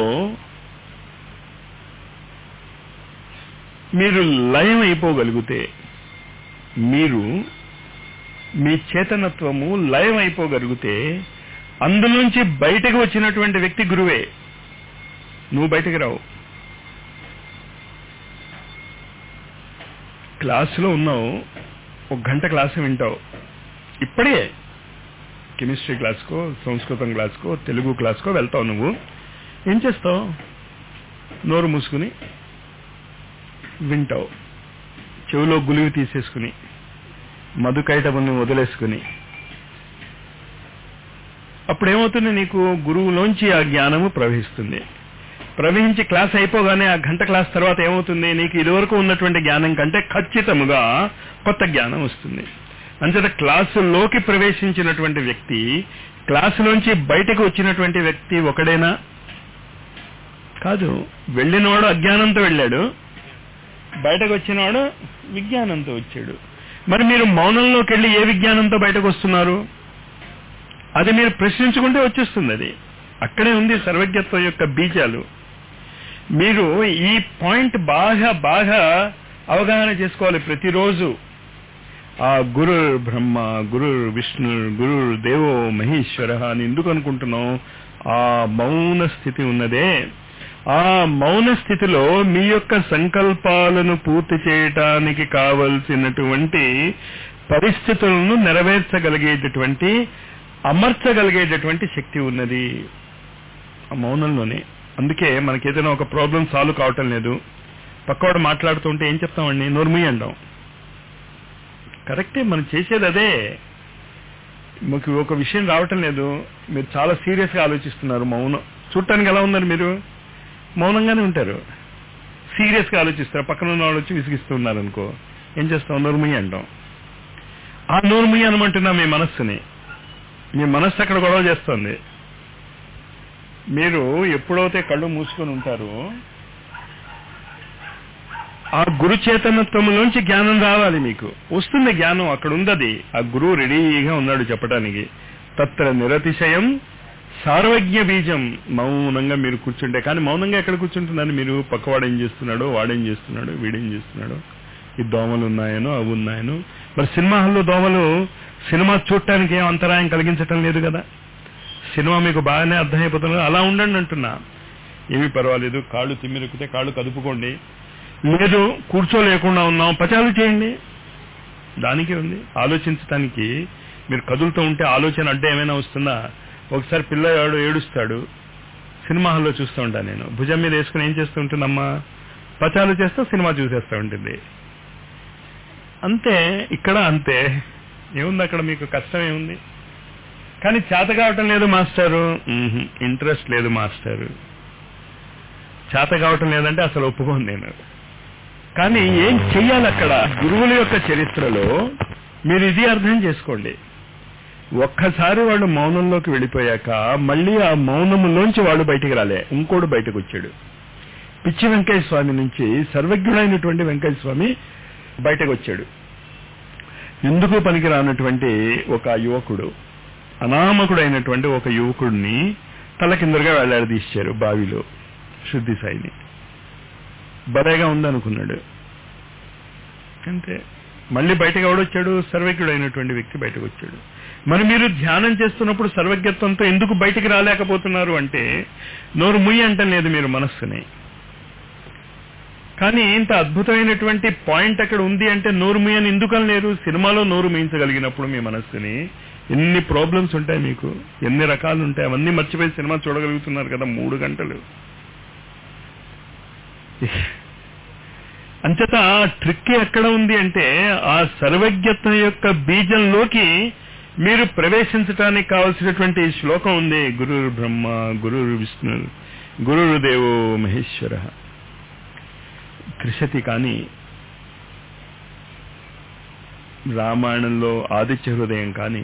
మీరు లయం అయిపోగలిగితే మీరు మీ చేతనత్వము లయం అయిపోగలిగితే అందులోంచి బయటకు వచ్చినటువంటి వ్యక్తి గురువే నువ్వు బయటకు రావు క్లాసులో ఉన్నావు ఒక గంట క్లాసు వింటావు ఇప్పుడే కెమిస్ట్రీ క్లాస్కో సంస్కృతం క్లాస్కో తెలుగు క్లాస్కో వెళ్తావు నువ్వు ఏం చేస్తావు నోరు మూసుకుని వింటావు చెవిలో గులివి తీసేసుకుని మధుకైటముని వదిలేసుకుని అప్పుడేమవుతుంది నీకు గురువులోంచి ఆ జ్ఞానము ప్రవహిస్తుంది ప్రవహించి క్లాస్ అయిపోగానే ఆ గంట క్లాస్ తర్వాత ఏమవుతుంది నీకు ఇదివరకు ఉన్నటువంటి జ్ఞానం కంటే ఖచ్చితముగా కొత్త జ్ఞానం వస్తుంది అంచేత క్లాసులోకి ప్రవేశించినటువంటి వ్యక్తి క్లాసులోంచి బయటకు వచ్చినటువంటి వ్యక్తి ఒకడేనా కాదు వెళ్ళినవాడు అజ్ఞానంతో వెళ్ళాడు బయటకు వచ్చినవాడు విజ్ఞానంతో వచ్చాడు మరి మీరు మౌనంలోకి వెళ్ళి ఏ విజ్ఞానంతో బయటకు వస్తున్నారు అది మీరు ప్రశ్నించుకుంటే వచ్చేస్తుంది అది అక్కడే ఉంది సర్వజ్ఞత్వం యొక్క బీజాలు మీరు ఈ పాయింట్ బాగా బాగా అవగాహన చేసుకోవాలి ప్రతిరోజు ఆ గురు బ్రహ్మ గురు విష్ణు గురు దేవో మహేశ్వర అని ఎందుకు అనుకుంటున్నాం ఆ మౌన స్థితి ఉన్నదే ఆ మౌన స్థితిలో మీ యొక్క సంకల్పాలను పూర్తి చేయటానికి కావలసినటువంటి పరిస్థితులను నెరవేర్చగలిగేటటువంటి అమర్చగలిగేటటువంటి శక్తి ఉన్నది ఆ మౌనంలోనే అందుకే మనకి ఏదైనా ఒక ప్రాబ్లం సాల్వ్ కావటం లేదు పక్కవాడు మాట్లాడుతుంటే ఏం చెప్తామండి నోర్మి అంటాం కరెక్టే మనం చేసేది అదే మీకు ఒక విషయం రావటం లేదు మీరు చాలా సీరియస్ గా ఆలోచిస్తున్నారు మౌనం చూడటానికి ఎలా ఉన్నారు మీరు మౌనంగానే ఉంటారు సీరియస్ గా ఆలోచిస్తారు పక్కన ఉన్న వాళ్ళు వచ్చి విసిగిస్తున్నారు అనుకో ఏం చేస్తాం నోర్ముయ్యి అంటాం ఆ నోర్ముయ్యి అనమంటున్నా మీ మనస్సుని మీ మనస్సు అక్కడ గొడవ చేస్తుంది మీరు ఎప్పుడైతే కళ్ళు మూసుకొని ఉంటారో ఆ గురు చేతనత్వంలోంచి జ్ఞానం రావాలి మీకు వస్తుంది జ్ఞానం అక్కడ ఉందది ఆ గురువు రెడీగా ఉన్నాడు చెప్పడానికి తత్ర నిరతిశయం సార్వజ్ఞ బీజం మౌనంగా మీరు కూర్చుంటే కానీ మౌనంగా ఎక్కడ కూర్చుంటున్నారు మీరు పక్కవాడు ఏం చేస్తున్నాడో వాడేం చేస్తున్నాడు వీడేం చేస్తున్నాడు ఈ దోమలు ఉన్నాయనో అవి ఉన్నాయనో మరి సినిమా హాల్లో దోమలు సినిమా చూడటానికి ఏం అంతరాయం కలిగించటం లేదు కదా సినిమా మీకు బాగానే అర్థమైపోతుంది కదా, అలా ఉండండి అంటున్నా ఏమీ పర్వాలేదు కాళ్ళు తిమ్మిరెక్కితే కాళ్ళు కదుపుకోండి లేదు కూర్చోలేకుండా ఉన్నాం పచాలు చేయండి దానికి ఉంది ఆలోచించటానికి మీరు కదులుతూ ఉంటే ఆలోచన అడ్డే ఏమైనా వస్తుందా ఒకసారి పిల్లవాడు ఏడుస్తాడు సినిమా హాల్లో చూస్తూ ఉంటాను నేను భుజం మీద వేసుకుని ఏం చేస్తూ ఉంటుందమ్మా పచాలు చేస్తూ సినిమా చూసేస్తూ ఉంటుంది అంతే ఇక్కడ అంతే ఏముంది అక్కడ మీకు కష్టం ఏముంది కానీ చేత కావటం లేదు మాస్టారు మ్మ్హ్. ఇంట్రెస్ట్ లేదు మాస్టారు చేత కావటం లేదంటే అసలు ఒప్పుకోను నేను కానీ ఏం చెయ్యాలి అక్కడ గురువుల యొక్క చరిత్రలో మీరు ఇది అర్థం చేసుకోండి ఒక్కసారి వాళ్ళు మౌనంలోకి వెళ్ళిపోయాక మళ్ళీ ఆ మౌనములోంచి వాడు బయటికి రాలే ఇంకోడు బయటకు వచ్చాడు పిచ్చి వెంకయ్య స్వామి నుంచి సర్వజ్ఞుడైనటువంటి వెంకయ్య స్వామి బయటకు వచ్చాడు ఎందుకు పనికి రానటువంటి ఒక యువకుడు అనామకుడైనటువంటి ఒక యువకుడిని తలకిందరుగా వేలాడదీశారు బావిలో శుద్ధి సాయిని భలేగా ఉందనుకున్నాడు అంతే మళ్ళీ బయటకు ఎవడొచ్చాడు సర్వజ్ఞుడైనటువంటి వ్యక్తి బయటకు వచ్చాడు మరి మీరు ధ్యానం చేస్తున్నప్పుడు సర్వజ్ఞత్వంతో ఎందుకు బయటికి రాలేకపోతున్నారు అంటే నోరు ముయ్యి అంటలేదు మీరు మనస్సుని కానీ ఇంత అద్భుతమైనటువంటి పాయింట్ అక్కడ ఉంది అంటే నోరు ముయ్యని ఎందుకని లేరు సినిమాలో నోరు ముయించగలిగినప్పుడు మీ మనస్సుని ఎన్ని ప్రాబ్లమ్స్ ఉంటాయి మీకు ఎన్ని రకాలు ఉంటాయి అవన్నీ మర్చిపోయి సినిమా చూడగలుగుతున్నారు కదా మూడు గంటలు అంచేత ట్రిక్ ఎక్కడ ఉంది అంటే ఆ సర్వజ్ఞత్వం యొక్క బీజంలోకి మీరు ప్రవేశించడానికి కావలసినటువంటి శ్లోకం ఉంది గురు బ్రహ్మ గురు విష్ణు గురు దేవో మహేశ్వర త్రిశతి కానీ రామాయణంలో ఆదిత్య హృదయం కానీ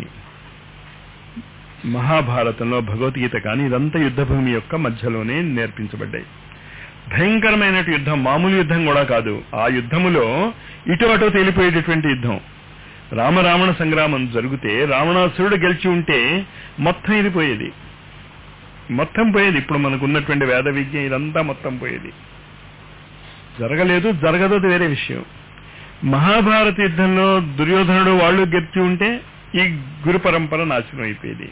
మహాభారతంలో భగవద్గీత కానీ ఇదంతా యుద్ధభూమి యొక్క మధ్యలోనే నేర్పించబడ్డాయి భయంకరమైన యుద్ధం మామూలు యుద్ధం కూడా కాదు ఆ యుద్ధములో ఇటు అటు తేలిపోయేటటువంటి యుద్ధం రామరావణ సంగ్రామం జరిగితే రావణాసురుడు గెలిచి ఉంటే మొత్తం ఇది పోయేది మొత్తం పోయేది ఇప్పుడు మనకు ఉన్నటువంటి వేద విద్య ఇదంతా మొత్తం పోయేది జరగలేదు జరగదు అది వేరే విషయం మహాభారత యుద్ధంలో దుర్యోధనుడు వాళ్ళు గెలిచి ఉంటే ఈ గురు పరంపర నాశనం అయిపోయేది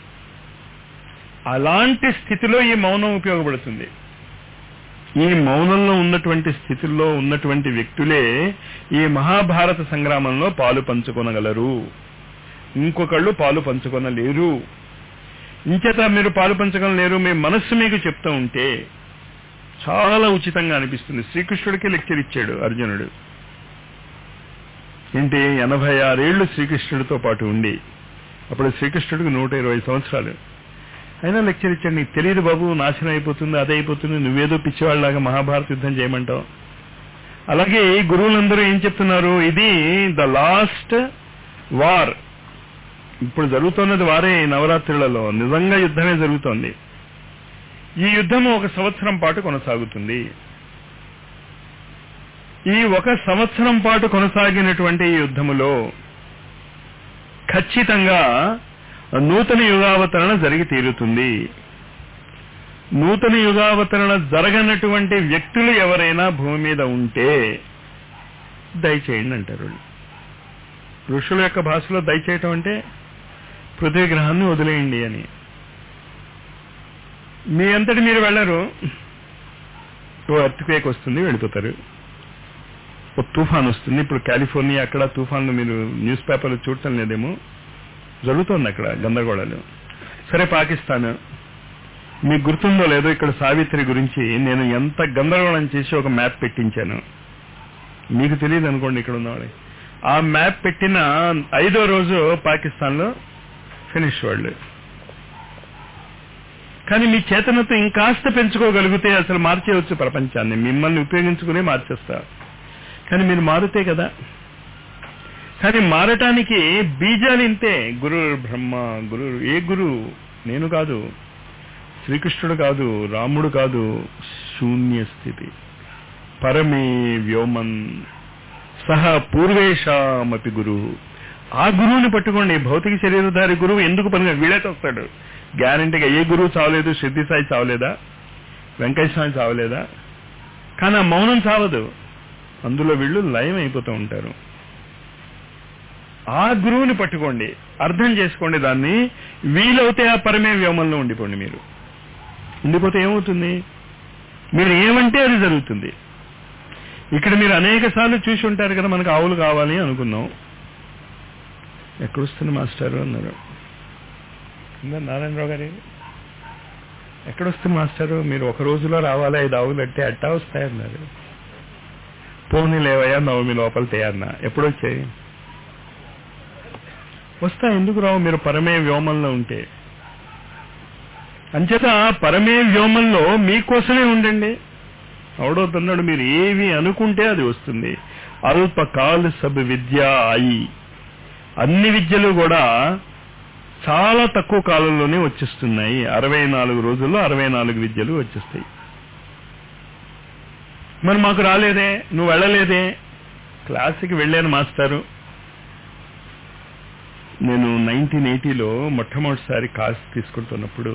అలాంటి స్థితిలో ఈ మౌనం ఉపయోగపడుతుంది ఈ మౌనంలో ఉన్నటువంటి స్థితిలో ఉన్నటువంటి వ్యక్తులే ఈ మహాభారత సంగ్రామంలో పాలు పంచుకొనగలరు ఇంకొకళ్ళు పాలు పంచుకొనలేరు ఇంచేత మీరు పాలు పంచగలలేరు మీ మనస్సు మీకు చెప్తూ ఉంటే చాలా ఉచితంగా అనిపిస్తుంది శ్రీకృష్ణుడికి లెక్చర్ ఇచ్చాడు అర్జునుడు ఏంటి ఎనభై ఆరేళ్లు శ్రీకృష్ణుడితో పాటు ఉండి అప్పుడు శ్రీకృష్ణుడికి నూట ఇరవై సంవత్సరాలు అయినా లెక్చర్ ఇచ్చాడు నీకు తెలియదు బాబు నాశనం అయిపోతుంది అదే అయిపోతుంది నువ్వేదో పిచ్చివాళ్ళలాగా మహాభారత యుద్ధం చేయమంటావు అలాగే గురువులందరూ ఏం చెప్తున్నారు ఇది ద లాస్ట్ వార్ ఇప్పుడు జరుగుతున్నది వారే ఈ నవరాత్రులలో నిజంగా యుద్ధమే జరుగుతోంది ఈ యుద్ధం ఒక సంవత్సరం పాటు కొనసాగుతుంది ఈ ఒక సంవత్సరం పాటు కొనసాగినటువంటి ఈ యుద్ధములో ఖచ్చితంగా నూతన యుగావతరణ జరిగి తీరుతుంది నూతన యుగావతరణ జరగనటువంటి వ్యక్తులు ఎవరైనా భూమి మీద ఉంటే దయచేయండి అంటారు వాళ్ళు. ఋషుల యొక్క భాషలో దయచేయటం అంటే పృథ్వీ గ్రహాన్ని వదిలేయండి అని మీ అంతటి మీరు వెళ్ళరు ఓ ఎర్త్క్వేక్ వస్తుంది వెళ్ళిపోతారు ఓ తుఫాన్ వస్తుంది ఇప్పుడు కాలిఫోర్నియా అక్కడ తుఫాన్లు మీరు న్యూస్ పేపర్లు చూడటం లేదేమో జరుగుతోంది అక్కడ గందరగోళాలు సరే పాకిస్తాన్ మీకు గుర్తుందో లేదో ఇక్కడ సావిత్రి గురించి నేను ఎంత గందరగోళం చేసి ఒక మ్యాప్ పెట్టించాను మీకు తెలియదు అనుకోండి ఇక్కడ ఉన్నవాడి ఆ మ్యాప్ పెట్టిన ఐదో రోజు పాకిస్తాన్ లో ఫినిష్ వాళ్ళు కానీ మీ చేతనతో ఇంకాస్త పెంచుకోగలిగితే అసలు మార్చేయవచ్చు ప్రపంచాన్ని మిమ్మల్ని ఉపయోగించుకునే మార్చేస్తా కానీ మీరు మారుతే కదా కానీ మారటానికి బీజాలు ఇంతే గురు బ్రహ్మ గురు ఏ గురు నేను కాదు శ్రీకృష్ణుడు కాదు రాముడు కాదు శూన్య స్థితి పరమే వ్యోమన్ సహ పూర్వేషామపి గురువు ఆ గురువుని పట్టుకోండి భౌతిక శరీరధారి గురువు ఎందుకు పని వీళ్ళే వస్తాడు గ్యారంటీగా ఏ గురువు చావలేదు సిద్ధి సాయి చావలేదా వెంకటేశ్వర స్వామి చావలేదా కానీ ఆ మౌనం చావదు అందులో వీళ్ళు లయం అయిపోతూ ఉంటారు ఆ గురువుని పట్టుకోండి అర్థం చేసుకోండి దాన్ని వీలవుతే ఆ పరమే వ్యోమంలో ఉండిపోండి మీరు ఉండిపోతే ఏమవుతుంది మీరు ఏమంటే అది జరుగుతుంది ఇక్కడ మీరు అనేక సార్లు చూసి ఉంటారు కదా మనకు ఆవులు కావాలి అనుకున్నాం ఎక్కడొస్తుంది మాస్టారు అన్నారు ఉందా నారాయణరావు గారి ఎక్కడొస్తుంది మాస్టారు మీరు ఒక రోజులో రావాలి ఐదు ఆవులు అంటే అట్టా వస్తాయన్నారు పోనీ లేవయ్యా నవమి లోపల తేయన్నా ఎప్పుడు వచ్చాయి వస్తా ఎందుకు రావు మీరు పరమే వ్యోమంలో ఉంటే అంచేత పరమే వ్యోమంలో మీకోసమే ఉండండి అవడవుతున్నాడు మీరు ఏవి అనుకుంటే అది వస్తుంది అల్పకాల సబ్ విద్య అయి అన్ని విద్యలు కూడా చాలా తక్కువ కాలంలోనే వచ్చేస్తున్నాయి అరవై నాలుగు రోజుల్లో అరవై నాలుగు విద్యలు వచ్చేస్తాయి మరి మాకు రాలేదే నువ్వు వెళ్ళలేదే క్లాస్కి వెళ్ళాను మాస్టారు నేను నైన్టీన్ ఎయిటీలో మొట్టమొదటిసారి క్లాస్ తీసుకుంటున్నప్పుడు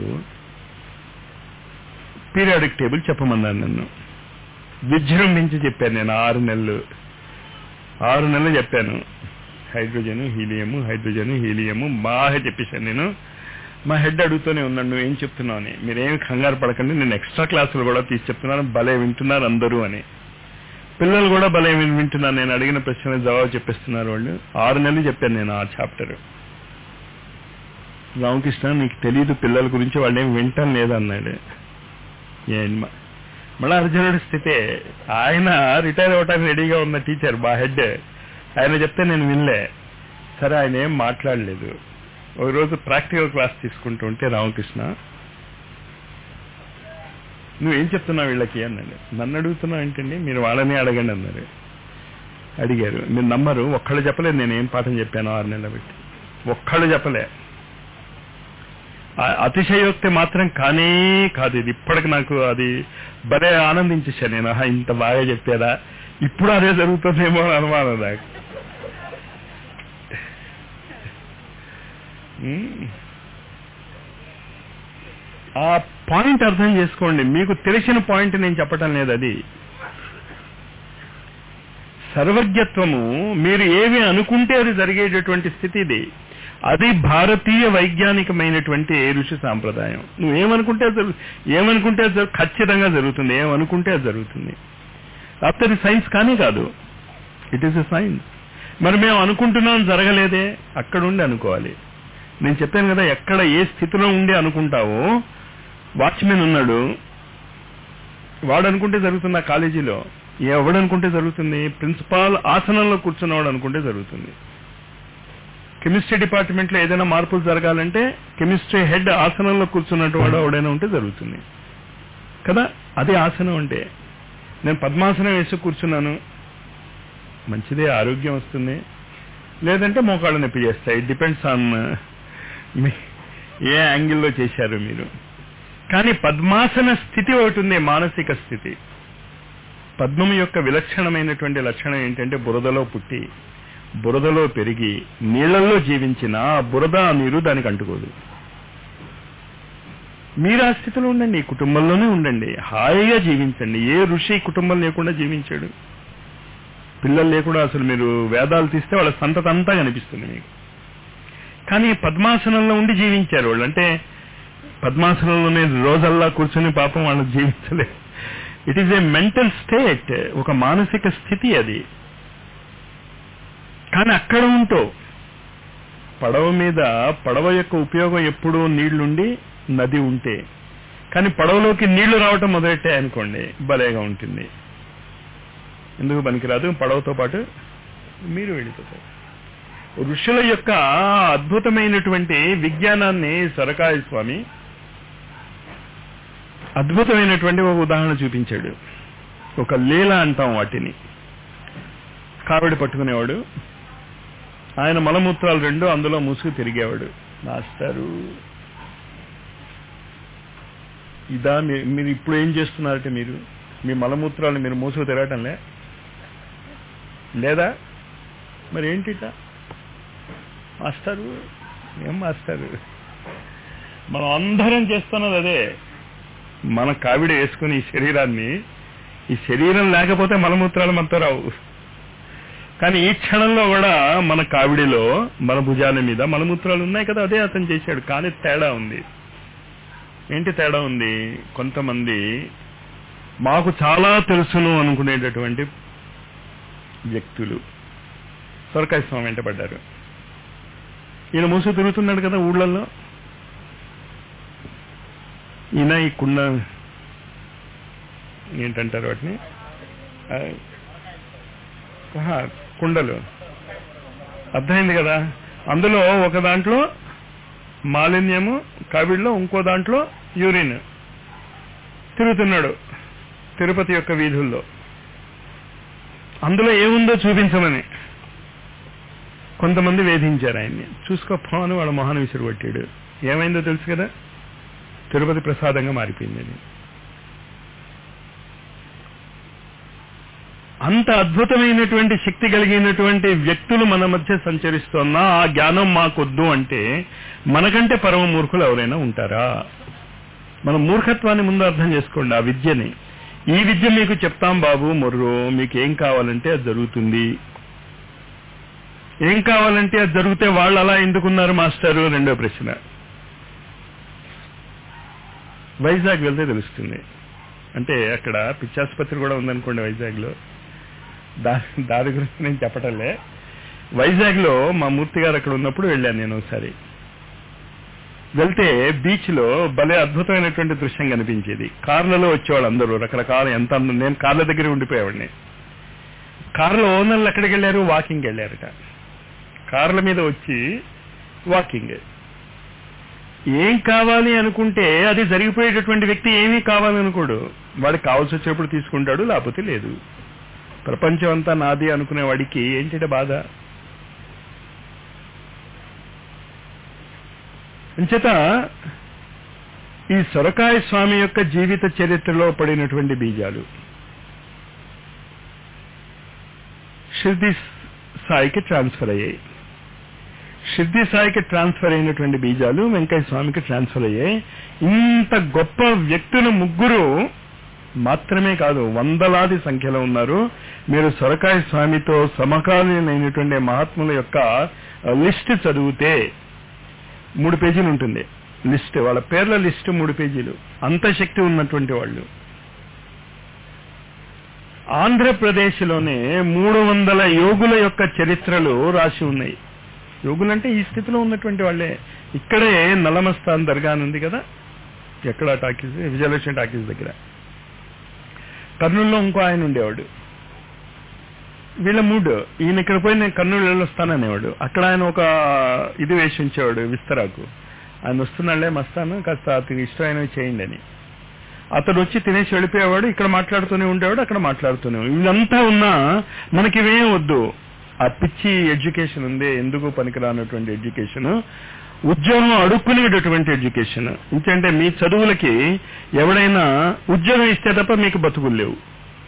పీరియాడిక్ టేబుల్ చెప్పమన్నాను నన్ను విజృంభించి చెప్పాను నేను ఆరు నెలలు ఆరు నెలలు చెప్పాను హైడ్రోజన్ హీలియము హైడ్రోజన్ హీలియము బాగా చెప్పేశాను నేను మా హెడ్ అడుగుతూనే ఉన్నాను నువ్వు ఏం చెప్తున్నావు అని మీరేమి కంగారు పడకండి నేను ఎక్స్ట్రా క్లాసులు కూడా తీసి చెప్తున్నాను భలే వింటున్నారు అందరూ అని పిల్లలు కూడా భలే విన్- వింటున్నారు నేను అడిగిన ప్రశ్నలకు జవాబు చెప్పిస్తున్నారు వాళ్ళు ఆరు నెలలు చెప్పాను నేను ఆ చాప్టర్ రామకృష్ణ నీకు తెలియదు పిల్లల గురించి వాళ్ళు ఏం వింటం లేదన్నాడు ఏం మ- మళ్ళా అర్జునుడి స్థితే ఆయన రిటైర్ అవ్వటానికి రెడీగా ఉన్న టీచర్ మా హెడ్ ఆయన చెప్తే నేను వినలే సరే ఆయన ఏం మాట్లాడలేదు ఒక రోజు ప్రాక్టికల్ క్లాస్ తీసుకుంటూ ఉంటే రామకృష్ణ నువ్వేం చెప్తున్నావు వీళ్ళకి అన్నాడు నన్ను అడుగుతున్నావు ఏంటండి మీరు వాళ్ళని అడగండి అన్నారు అడిగారు మీరు నమ్మరు ఒక్కళ్ళు చెప్పలేదు నేను ఏం పాఠం చెప్పాను ఆరు నెలల పెట్టి ఒక్కళ్ళు చెప్పలే ఆ అతిశయోక్తి మాత్రం కానే కాదు ఇది ఇప్పటికి నాకు అది భలే ఆనందించేశాను నేను ఆహా ఇంత బాగా చెప్పారా ఇప్పుడు అదే జరుగుతుందేమో అని అనుమానం నాకు ఉమ్. ఆ పాయింట్ అర్థం చేసుకోండి మీకు తెలిసిన పాయింట్ నేను చెప్పటం లేదు అది సర్వజ్ఞత్వము మీరు ఏవి అనుకుంటే అది జరిగేటటువంటి స్థితి ఇది అది భారతీయ వైజ్ఞానికమైనటువంటి ఋషి సాంప్రదాయం నువ్వేమనుకుంటే అది జరుగు ఏమనుకుంటే అది జరుగు- ఖచ్చితంగా జరుగుతుంది ఏమనుకుంటే అది జరుగుతుంది లేకపోతే అది సైన్స్ కానీ కాదు ఇట్ ఈస్ ఎ సైన్స్ మరి మేము అనుకుంటున్నాం జరగలేదే అక్కడ ఉండి అనుకోవాలి నేను చెప్పాను కదా ఎక్కడ ఏ స్థితిలో ఉండి అనుకుంటావో వాచ్మెన్ ఉన్నాడు వాడు అనుకుంటే జరుగుతుంది ఆ కాలేజీలో ఎవడు అనుకుంటే జరుగుతుంది ప్రిన్సిపాల్ ఆసనంలో కూర్చున్నవాడు అనుకుంటే జరుగుతుంది కెమిస్ట్రీ డిపార్ట్మెంట్ లో ఏదైనా మార్పులు జరగాలంటే కెమిస్ట్రీ హెడ్ ఆసనంలో కూర్చున్నట్టు వాడు ఎవడైనా ఉంటే జరుగుతుంది కదా అది ఆసనం అంటే నేను పద్మాసనం వేసి కూర్చున్నాను మంచిదే ఆరోగ్యం వస్తుంది లేదంటే మోకాళ్ళు నొప్పి చేస్తాయి డిపెండ్స్ ఆన్ మీ ఏ యాంగిల్లో చేశారు మీరు కానీ పద్మాసన స్థితి ఒకటి ఉంది మానసిక స్థితి పద్మం యొక్క విలక్షణమైనటువంటి లక్షణం ఏంటంటే బురదలో పుట్టి బురదలో పెరిగి నీళ్లలో జీవించిన ఆ బురద ఆ నీరు దానికి అంటుకోదు మీరు ఆ స్థితిలో ఉండండి ఈ కుటుంబంలోనే ఉండండి హాయిగా జీవించండి ఏ ఋషి కుటుంబం లేకుండా జీవించాడు పిల్లలు లేకుండా అసలు మీరు వేదాలు తీస్తే వాళ్ళ సంతత అంతా కనిపిస్తుంది మీకు కానీ పద్మాసనంలో ఉండి జీవించారు వాళ్ళు అంటే పద్మాసనంలోనే రోజల్లా కూర్చొని పాపం వాళ్ళు జీవించలేదు it is a mental state ఒక మానసిక స్థితి అది కానీ అక్కడ ఉంటూ పడవ మీద పడవ యొక్క ఉపయోగం ఎప్పుడూ నీళ్లుండి నది ఉంటే కానీ పడవలోకి నీళ్లు రావటం మొదలెట్టాయి అనుకోండి భలేగా ఉంటుంది ఎందుకు పనికిరాదు పడవతో పాటు మీరు వెళ్ళిపోతారు ఋషుల యొక్క అద్భుతమైనటువంటి విజ్ఞానాన్ని సరకాయ స్వామి అద్భుతమైనటువంటి ఒక ఉదాహరణ చూపించాడు ఒక లీల అంటాం వాటిని కావిడి పట్టుకునేవాడు ఆయన మలమూత్రాలు రెండు అందులో మూసుకు తిరిగేవాడు మాస్టారు ఇదా మీ- మీరు ఇప్పుడు ఏం చేస్తున్నారంటే మీరు మీ మలమూత్రాలు మీరు మూసుకు తిరగటంలే లేదా మరి ఏంటిట మాస్టారు ఏం మాస్టారు మనం అందరం చేస్తున్నది అదే మన కావిడ వేసుకుని ఈ శరీరాన్ని ఈ శరీరం లేకపోతే మలమూత్రాలు మనతో రావు కానీ ఈ క్షణంలో కూడా మన కావిడిలో మన భుజాల మీద మలమూత్రాలు ఉన్నాయి కదా అదే అతను చేశాడు కానీ తేడా ఉంది ఏంటి తేడా ఉంది కొంతమంది మాకు చాలా తెలుసును అనుకునేటటువంటి వ్యక్తులు సొరకాయ స్వామి వెంట పడ్డారు ఈయన మూసు తిరుగుతున్నాడు కదా ఊళ్ళల్లో ఈయన ఈ కుండ ఏంటంటారు వాటిని ఆ, ఆహా, కుండలు అర్థమైంది కదా అందులో ఒక దాంట్లో మాలిన్యము కావిడిలో ఇంకో దాంట్లో యూరిన్ తిరుగుతున్నాడు తిరుపతి యొక్క వీధుల్లో అందులో ఏముందో చూపించమని కొంతమంది వేధించారు ఆయన్ని చూసుకోపో అని వాళ్ళ మొహాన్ని విసిరు కొట్టాడు ఏమైందో తెలుసు కదా తిరుపతి ప్రసాదంగా మారిపోయింది అది అంత అద్భుతమైనటువంటి శక్తి కలిగినటువంటి వ్యక్తులు మన మధ్య సంచరిస్తున్నా ఆ జ్ఞానం మాకొద్దు అంటే మనకంటే పరమ మూర్ఖులు ఎవరైనా ఉంటారా మన మూర్ఖత్వాన్ని ముందు అర్థం చేసుకోండి ఆ విద్యని ఈ విద్య మీకు చెప్తాం బాబు మొర్రో మీకు ఏం కావాలంటే అది జరుగుతుంది ఏం కావాలంటే అది జరిగితే వాళ్ళు అలా ఎందుకున్నారు మాస్టారు రెండో ప్రశ్న వైజాగ్ వెళ్తే తెలుస్తుంది అంటే అక్కడ పిచ్చాసుపత్రి కూడా ఉందనుకోండి వైజాగ్లో దా దాని గురించి నేను చెప్పటంలే వైజాగ్లో మా మూర్తి గారు అక్కడ ఉన్నప్పుడు వెళ్ళాను నేను ఒకసారి వెళ్తే బీచ్ లో భలే అద్భుతమైనటువంటి దృశ్యం కనిపించేది కార్లలో వచ్చేవాళ్ళు అందరూ రకరకాల ఎంత అందం- నేను కార్ల దగ్గర ఉండిపోయేవాడిని కార్లో ఓనర్లు ఎక్కడికి వెళ్ళారు వాకింగ్ వెళ్ళారట కార్ల మీద వచ్చి వాకింగ్ ఏం కావాలి అనుకుంటే అది జరిగిపోయేటటువంటి వ్యక్తి ఏమీ కావాలనుకోడు వాడికి కావాల్సి వచ్చేప్పుడు తీసుకుంటాడు లేకపోతే లేదు ప్రపంచం అంతా నాది అనుకునే వాడికి ఏంటంటే బాధ అంచేత ఈ సొరకాయ స్వామి యొక్క జీవిత చరిత్రలో పడినటువంటి బీజాలు షిర్ది సాయికి ట్రాన్స్ఫర్ అయ్యాయి షిర్ది సాయికి ట్రాన్స్ఫర్ అయినటువంటి బీజాలు వెంకయ్య స్వామికి ట్రాన్స్ఫర్ అయ్యాయి ఇంత గొప్ప వ్యక్తులు ముగ్గురు మాత్రమే కాదు వందలాది సంఖ్యలో ఉన్నారు మీరు సొరకాయ స్వామితో సమకాలీనైనటువంటి మహాత్ముల యొక్క లిస్ట్ చదివితే మూడు పేజీలు ఉంటుంది లిస్ట్ వాళ్ళ పేర్ల లిస్ట్ మూడు పేజీలు అంత శక్తి ఉన్నటువంటి వాళ్ళు ఆంధ్రప్రదేశ్లోనే మూడు వందల యోగుల యొక్క చరిత్రలు రాసి ఉన్నాయి యోగులంటే ఈ స్థితిలో ఉన్నటువంటి వాళ్ళే ఇక్కడే నలమస్తాన్ దర్గా అని ఉంది కదా ఎక్కడ టాకీస్ విజయలక్ష్మి టాకీస్ దగ్గర కర్నూలులో ఇంకో ఆయన ఉండేవాడు వీళ్ళ మూడు ఈయన ఇక్కడ పోయి నేను కర్నూలు వెళ్ళొస్తాననేవాడు అక్కడ ఆయన ఒక ఇది వేసి ఉంచేవాడు విస్తరాకు ఆయన వస్తున్నాళ్లే మస్తాను కాస్త అతనికి ఇష్టమైనవి చేయండి అని అతడు వచ్చి తినేసి వెళ్ళిపోయేవాడు ఇక్కడ మాట్లాడుతూనే ఉండేవాడు అక్కడ మాట్లాడుతూనే ఉండేవాడు. వీళ్ళంతా ఉన్నా మనకి ఇవేం వద్దు ఆ పిచ్చి ఎడ్యుకేషన్ ఉంది ఎందుకు పనికిరానటువంటి ఎడ్యుకేషన్ ఉద్యోగం అడుక్కునేటటువంటి ఎడ్యుకేషన్ ఎందుకంటే మీ చదువులకి ఎవడైనా ఉద్యోగం ఇస్తే తప్ప మీకు బతుకులు లేవు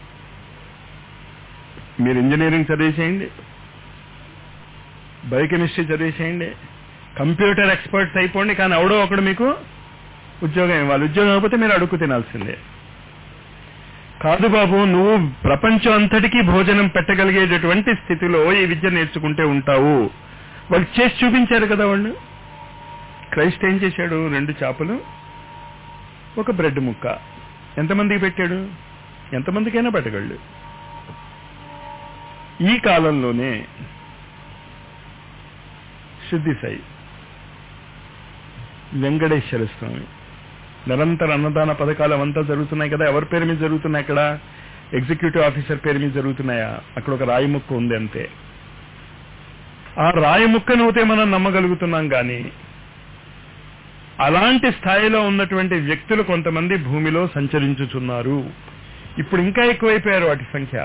మీరు ఇంజనీరింగ్ చదివేసేయండి బయోకెమిస్ట్రీ చదివేసేయండి కంప్యూటర్ ఎక్స్పర్ట్స్ అయిపోండి కానీ ఎవడో ఒకడు మీకు ఉద్యోగం ఇవ్వాలి ఉద్యోగం ఇవ్వకపోతే మీరు అడుక్కు తినాల్సిందే కాదు బాబు నువ్వు ప్రపంచం అంతటికీ భోజనం పెట్టగలిగేటటువంటి స్థితిలో ఈ విద్య నేర్చుకుంటే ఉంటావు వాళ్ళు చేసి చూపించారు కదా వాళ్ళు క్రైస్ట్ ఏం చేశాడు రెండు చేపలు ఒక బ్రెడ్ ముక్క ఎంతమందికి పెట్టాడు ఎంతమందికైనా పెట్టగలడు ఈ కాలంలోనే శుద్ధి సాయి వెంకటేశ్వర స్వామి నిరంతర అన్నదాన పథకాలు అవంతా జరుగుతున్నాయి కదా ఎవరి పేరు మీద జరుగుతున్నాయి అక్కడ ఎగ్జిక్యూటివ్ ఆఫీసర్ పేరు మీద జరుగుతున్నాయా అక్కడ ఒక రాయి ముక్క ఉంది అంతే ఆ రాయి ముక్కను అయితే మనం నమ్మగలుగుతున్నాం కానీ అలాంటి స్థాయిలో ఉన్నటువంటి వ్యక్తులు కొంతమంది భూమిలో సంచరించుచున్నారు ఇప్పుడు ఇంకా ఎక్కువైపోయారు వాటి సంఖ్య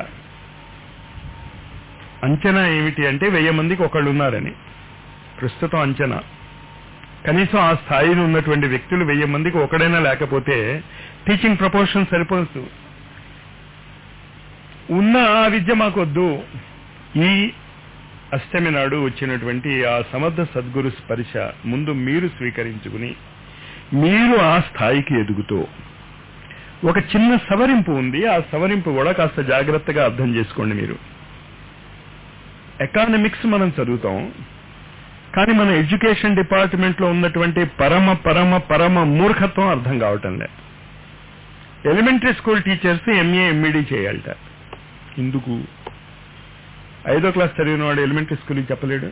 అంచనా ఏమిటి అంటే వెయ్యి మందికి ఒకళ్ళు ఉన్నారని ప్రస్తుతం అంచనా కనీసం ఆ స్థాయిలో ఉన్నటువంటి వ్యక్తులు వెయ్యి మందికి ఒకడైనా లేకపోతే టీచింగ్ ప్రపోర్షన్ సరిపోదు ఉన్న ఆ విద్య మాకొద్దు ఈ అష్టమి నాడు వచ్చినటువంటి ఆ సమర్థ సద్గురు స్పర్శ ముందు మీరు స్వీకరించుకుని మీరు ఆ స్థాయికి ఎదుగుతూ ఒక చిన్న సవరింపు ఉంది ఆ సవరింపు కూడా కాస్త జాగ్రత్తగా అర్థం చేసుకోండి మీరు ఎకానమిక్స్ మనం చదువుతాం కానీ మన ఎడ్యుకేషన్ డిపార్ట్మెంట్ లో ఉన్నటువంటి పరమ పరమ పరమ మూర్ఖత్వం అర్థం కావటం లే elementary school teachers M A M Ed చేయాలట ఎందుకు ఐదో క్లాస్ చదివిన వాడు ఎలిమెంటరీ స్కూల్కి చెప్పలేడు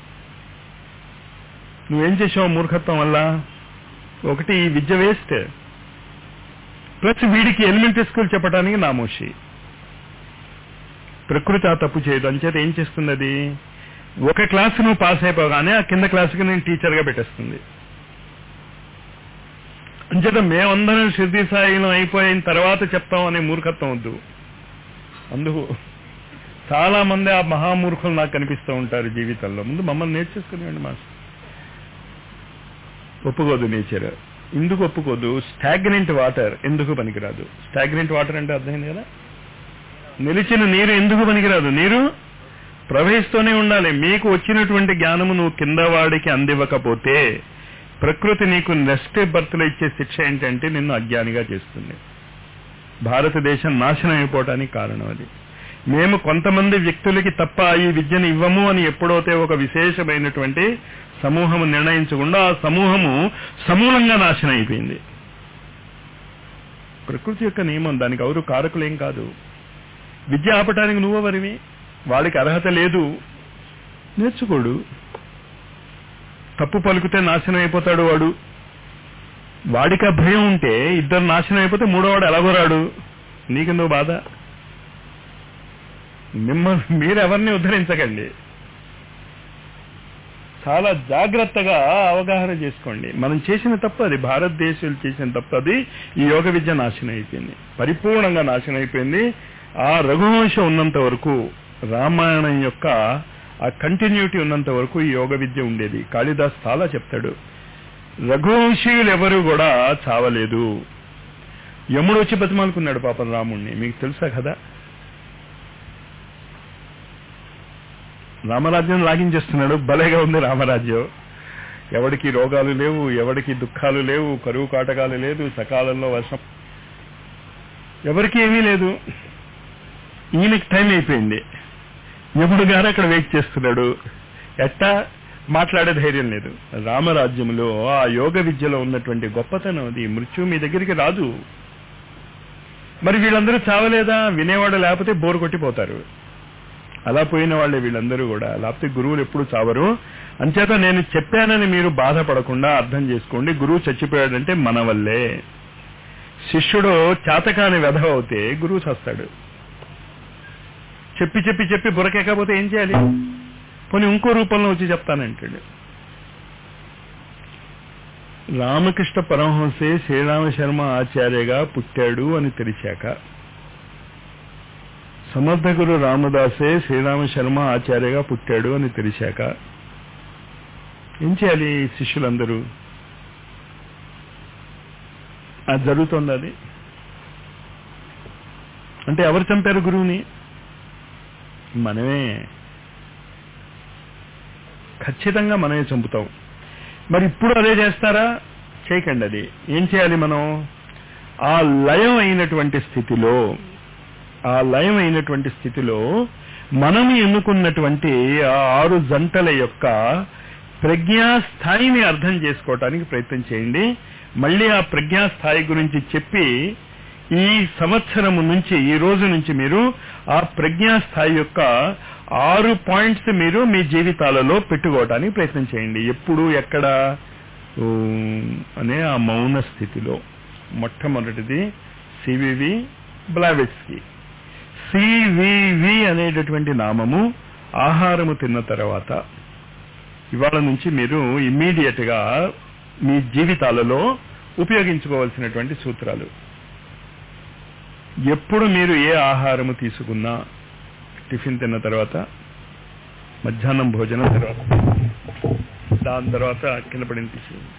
నువ్వేం చేసావు మూర్ఖత్వం వల్ల ఒకటి ఈ విద్య వేస్ట్ ప్లస్ వీడికి ఎలిమెంటరీ స్కూల్ చెప్పడానికి నామోషి ప్రకృతి ఆ తప్పు చేయదు అంచేత ఏం చేస్తుంది అది ఒక క్లాస్ నువ్వు పాస్ అయిపోగానే ఆ కింద క్లాస్కి నేను టీచర్గా పెట్టేస్తుంది అంచేత మేమందరం శుద్ధి సాయిలో అయిపోయిన తర్వాత చెప్తాం అనే మూర్ఖత్వం వద్దు అందుకు చాలా మంది ఆ మహామూర్ఖులు నాకు కనిపిస్తూ ఉంటారు జీవితంలో ముందు మమ్మల్ని నేర్చేసుకునేయండి మాస్టర్ ఒప్పుకోదు నేచర్ ఎందుకు ఒప్పుకోదు స్టాగ్నెంట్ వాటర్ ఎందుకు పనికిరాదు స్టాగ్నెంట్ వాటర్ అంటే అర్థమైంది కదా నిలిచిన నీరు ఎందుకు పనికిరాదు నీరు ప్రవహిస్తూనే ఉండాలి మీకు వచ్చినటువంటి జ్ఞానము నువ్వు కింద వాడికి అందివ్వకపోతే ప్రకృతి నీకు నెక్స్ట్ బర్త్లో ఇచ్చే శిక్ష ఏంటంటే నిన్ను అజ్ఞానిగా చేస్తుంది భారతదేశం నాశనం అయిపోవటానికి కారణం అది మేము కొంతమంది వ్యక్తులకి తప్ప ఈ విద్యను ఇవ్వము అని ఎప్పుడైతే ఒక విశేషమైనటువంటి సమూహము నిర్ణయించకుండా ఆ సమూహము సమూలంగా నాశనం అయిపోయింది ప్రకృతి యొక్క నియమం దానికి ఎవరు కారకులేం కాదు విద్య ఆపటానికి నువ్వు వరివి వాడికి అర్హత లేదు నేర్చుకోడు తప్పు పలుకుతే నాశనం అయిపోతాడు వాడు వాడికి ఆ భయం ఉంటే ఇద్దరు నాశనం అయిపోతే మూడోవాడు ఎలాగో రాడు నీకెందుకు బాధ మిమ్మల్ని మీరెవరిని ఉద్ధరించకండి చాలా జాగ్రత్తగా అవగాహన చేసుకోండి మనం చేసిన తప్పు అది భారతదేశం చేసిన తప్పు అది ఈ యోగ విద్య నాశనం అయిపోయింది పరిపూర్ణంగా నాశనం అయిపోయింది ఆ రఘువంశం ఉన్నంత వరకు రామాయణం యొక్క ఆ కంటిన్యూటీ ఉన్నంత వరకు ఈ యోగ విద్య ఉండేది కాళిదాస్ చాలా చెప్తాడు రఘువంశీయులు ఎవరు కూడా చావలేదు యముడు వచ్చి బతిమాలుకున్నాడు పాపం రాముణ్ణి మీకు తెలుసా కదా రామరాజ్యం లాగించేస్తున్నాడు భలేగా ఉంది రామరాజ్యం ఎవడికి రోగాలు లేవు ఎవడికి దుఃఖాలు లేవు కరువు కాటకాలు లేదు సకాలంలో వర్షం ఎవరికి ఏమీ లేదు ఈయనకి టైం అయిపోయింది యముడు గారు అక్కడ వెయిట్ చేస్తున్నాడు ఎట్టా మాట్లాడే ధైర్యం లేదు రామరాజ్యంలో ఆ యోగ విద్యలో ఉన్నటువంటి గొప్పతనం అది మృత్యు మీ దగ్గరికి రాదు మరి వీళ్ళందరూ చావలేదా వినేవాడు లేకపోతే బోరు కొట్టిపోతారు అలా పోయిన వాళ్ళే వీళ్ళందరూ కూడా లేకపోతే గురువులు ఎప్పుడు చావరు అంచేత నేను చెప్పానని మీరు బాధపడకుండా అర్థం చేసుకోండి గురువు చచ్చిపోయాడంటే మన వల్లే శిష్యుడు చాతకాని వెధ అవుతే గురువు చస్తాడు చెప్పి చెప్పి చెప్పి బురకెక్కకపోతే ఏం చేయాలి పోనీ ఇంకో రూపంలో వచ్చి చెప్తానంటాడు రామకృష్ణ పరమహంసే శ్రీరామ శర్మ ఆచార్యగా పుట్టాడు అని తెలిసాక సమర్థ గురు రామదాసే శ్రీరామ శర్మ ఆచార్యగా పుట్టాడు అని తెలిసాక ఏం చేయాలి ఈ శిష్యులందరూ అది జరుగుతోంది అది అంటే ఎవరు చంపారు గురువుని మనమే ఖచ్చితంగా మనమే చంపుతాం మరి ఇప్పుడు అదే చేస్తారా చేయకండి అది ఏం చేయాలి మనం ఆ లయం అయినటువంటి స్థితిలో ఆ లయం అయినటువంటి స్థితిలో మనం ఎన్నుకున్నటువంటి ఆ ఆరు జంటల యొక్క ప్రజ్ఞా స్థాయిని అర్థం చేసుకోవటానికి ప్రయత్నం చేయండి మళ్ళీ ఆ ప్రజ్ఞా స్థాయి గురించి చెప్పి ఈ సంవత్సరము నుంచి ఈ రోజు నుంచి మీరు ఆ ప్రజ్ఞా స్థాయి యొక్క ఆరు పాయింట్స్ మీరు మీ జీవితాలలో పెట్టుకోవడానికి ప్రయత్నం చేయండి ఎప్పుడు ఎక్కడ ఓం అనే ఆ మౌన స్థితిలో మొట్టమొదటిది సివివి బ్లావెట్స్కి సివివి అనేటటువంటి నామము ఆహారము తిన్న తర్వాత ఇవాళ నుంచి మీరు ఇమ్మీడియట్ గా మీ జీవితాలలో ఉపయోగించుకోవాల్సినటువంటి సూత్రాలు ఎప్పుడు మీరు ఏ ఆహారము తీసుకున్నా టిఫిన్ తిన్న తర్వాత మధ్యాహ్నం భోజనం తర్వాత దాని తర్వాత కింద పడిన తీసేయండి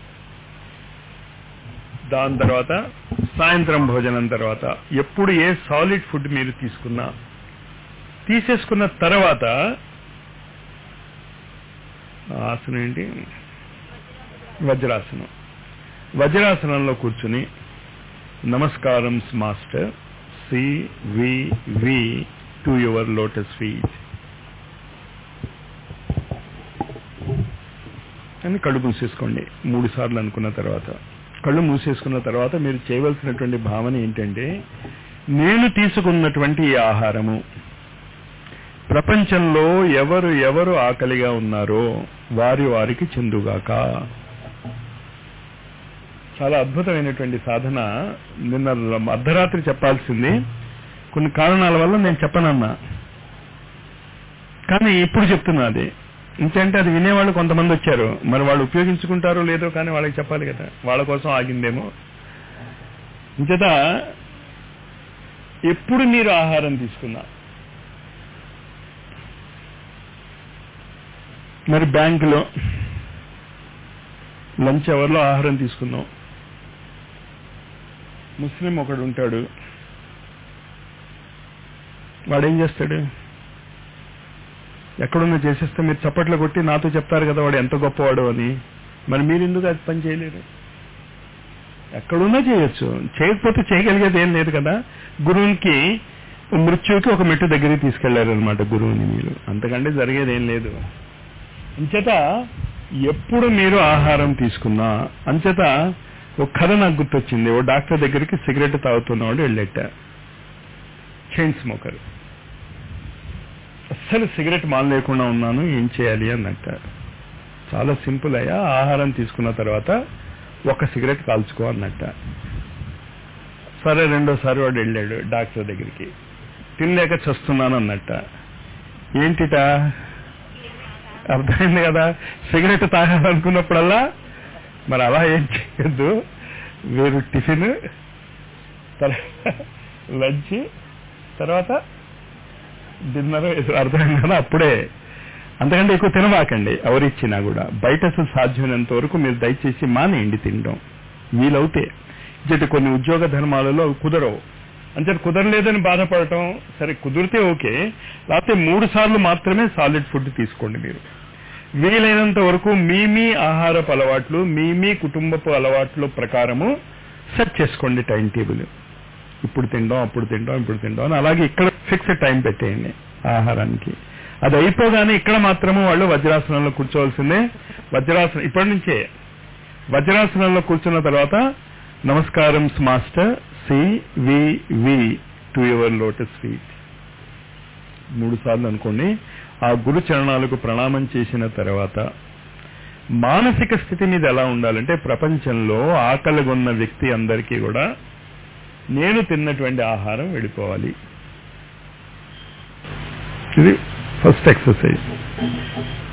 దాని తర్వాత సాయంత్రం భోజనం తర్వాత ఎప్పుడు ఏ సాలిడ్ ఫుడ్ మీరు తీసుకున్నా తీసేసుకున్న తర్వాత ఆసనం ఏంటి వజ్రాసనం వజ్రాసనంలో కూర్చుని నమస్కారం master C V V to your lotus feet అని కళ్ళు మూసేసుకోండి మూడు సార్లు అనుకున్న తర్వాత కళ్ళు మూసేసుకున్న తర్వాత మీరు చేయవలసినటువంటి భావన ఏంటంటే నేను తీసుకున్నటువంటి ఈ ఆహారము ప్రపంచంలో ఎవరు ఎవరు ఆకలిగా ఉన్నారో వారి వారికి చెందుగాక చాలా అద్భుతమైనటువంటి సాధన నిన్న అర్ధరాత్రి చెప్పాల్సింది కొన్ని కారణాల వల్ల నేను చెప్పనన్నా కానీ ఇప్పుడు చెప్తున్నా అది ఇంకంటే అది వినేవాళ్ళు కొంతమంది వచ్చారు మరి వాళ్ళు ఉపయోగించుకుంటారో లేదో కానీ వాళ్ళకి చెప్పాలి కదా వాళ్ళ కోసం ఆగిందేమో ఇంచేత ఎప్పుడు మీరు ఆహారం తీసుకున్నా మరి బ్యాంకులో లంచ్ అవర్లో ఆహారం తీసుకున్నాం ముస్లిం ఒకడు ఉంటాడు వాడేం చేస్తాడు ఎక్కడున్నా చేసేస్తే మీరు చప్పట్లు కొట్టి నాతో చెప్తారు కదా వాడు ఎంత గొప్పవాడు అని మరి మీరు ఎందుకు అది పని చేయలేరు ఎక్కడున్నా చేయొచ్చు చేయకపోతే చేయగలిగేది ఏం లేదు కదా గురువునికి మృత్యువుకి ఒక మెట్టు దగ్గరికి తీసుకెళ్లారు అనమాట గురువుని మీరు అంతకంటే జరిగేది ఏం లేదు అంచేత ఎప్పుడు మీరు ఆహారం తీసుకున్నా అంచేత ఒక కథ నాకు గుర్తొచ్చింది ఓ డాక్టర్ దగ్గరికి సిగరెట్ తాగుతున్నవాడు వెళ్ళేట చైన్ స్మోకర్ అస్సలు సిగరెట్ మాల లేకుండా ఉన్నాను ఏం చేయాలి అన్నట్ట చాలా సింపుల్ అయ్యా ఆహారం తీసుకున్న తర్వాత ఒక సిగరెట్ కాల్చుకో అన్నట్ట సరే రెండోసారి వాడు వెళ్ళాడు డాక్టర్ దగ్గరికి తినలేక చస్తున్నాను అన్నట్ట ఏంటిట అర్థమైంది కదా సిగరెట్ తాగాలనుకున్నప్పుడల్లా మరి అలా ఏం చేయొద్దు వేరు టిఫిన్ తర్వాత లంచ్ తర్వాత డిన్నర్ అర్థమైంది కదా అప్పుడే అంతకంటే ఎక్కువ తినబాకండి ఎవరిచ్చినా కూడా బయట అసలు సాధ్యమైనంత వరకు మీరు దయచేసి మానేయండి తినడం వీలవుతే ఇచ్చటి కొన్ని ఉద్యోగ ధర్మాలలో అవి కుదరవు అంటే కుదరలేదని బాధపడటం సరే కుదిరితే ఓకే లేకపోతే మూడు సార్లు మాత్రమే సాలిడ్ ఫుడ్ తీసుకోండి మీరు వీలైనంత వరకు మీ మీ ఆహారపు అలవాట్లు మీ మీ కుటుంబపు అలవాట్ల ప్రకారము సెట్ చేసుకోండి టైం టేబుల్ ఇప్పుడు తిందాం అప్పుడు తిందాం ఇప్పుడు తిందాం అని అలాగే ఇక్కడ ఫిక్స్డ్ టైం పెట్టేయండి ఆహారానికి అది అయిపోగానే ఇక్కడ మాత్రము వాళ్ళు వజ్రాసనంలో కూర్చోవలసిందే వజ్రాసనం ఇప్పటి నుంచే వజ్రాసనంలో కూర్చున్న తర్వాత నమస్కారం master C V V to your lotus feet మూడు సార్లు అనుకోండి ఆ గురు చరణాలకు ప్రణామం చేసిన తర్వాత మానసిక స్థితి మీద ఎలా ఉండాలంటే ప్రపంచంలో ఆకలిగొన్న వ్యక్తి అందరికీ కూడా నేను తిన్నటువంటి ఆహారం వెళ్ళిపోవాలి ఇది ఫస్ట్ ఎక్సర్సైజ్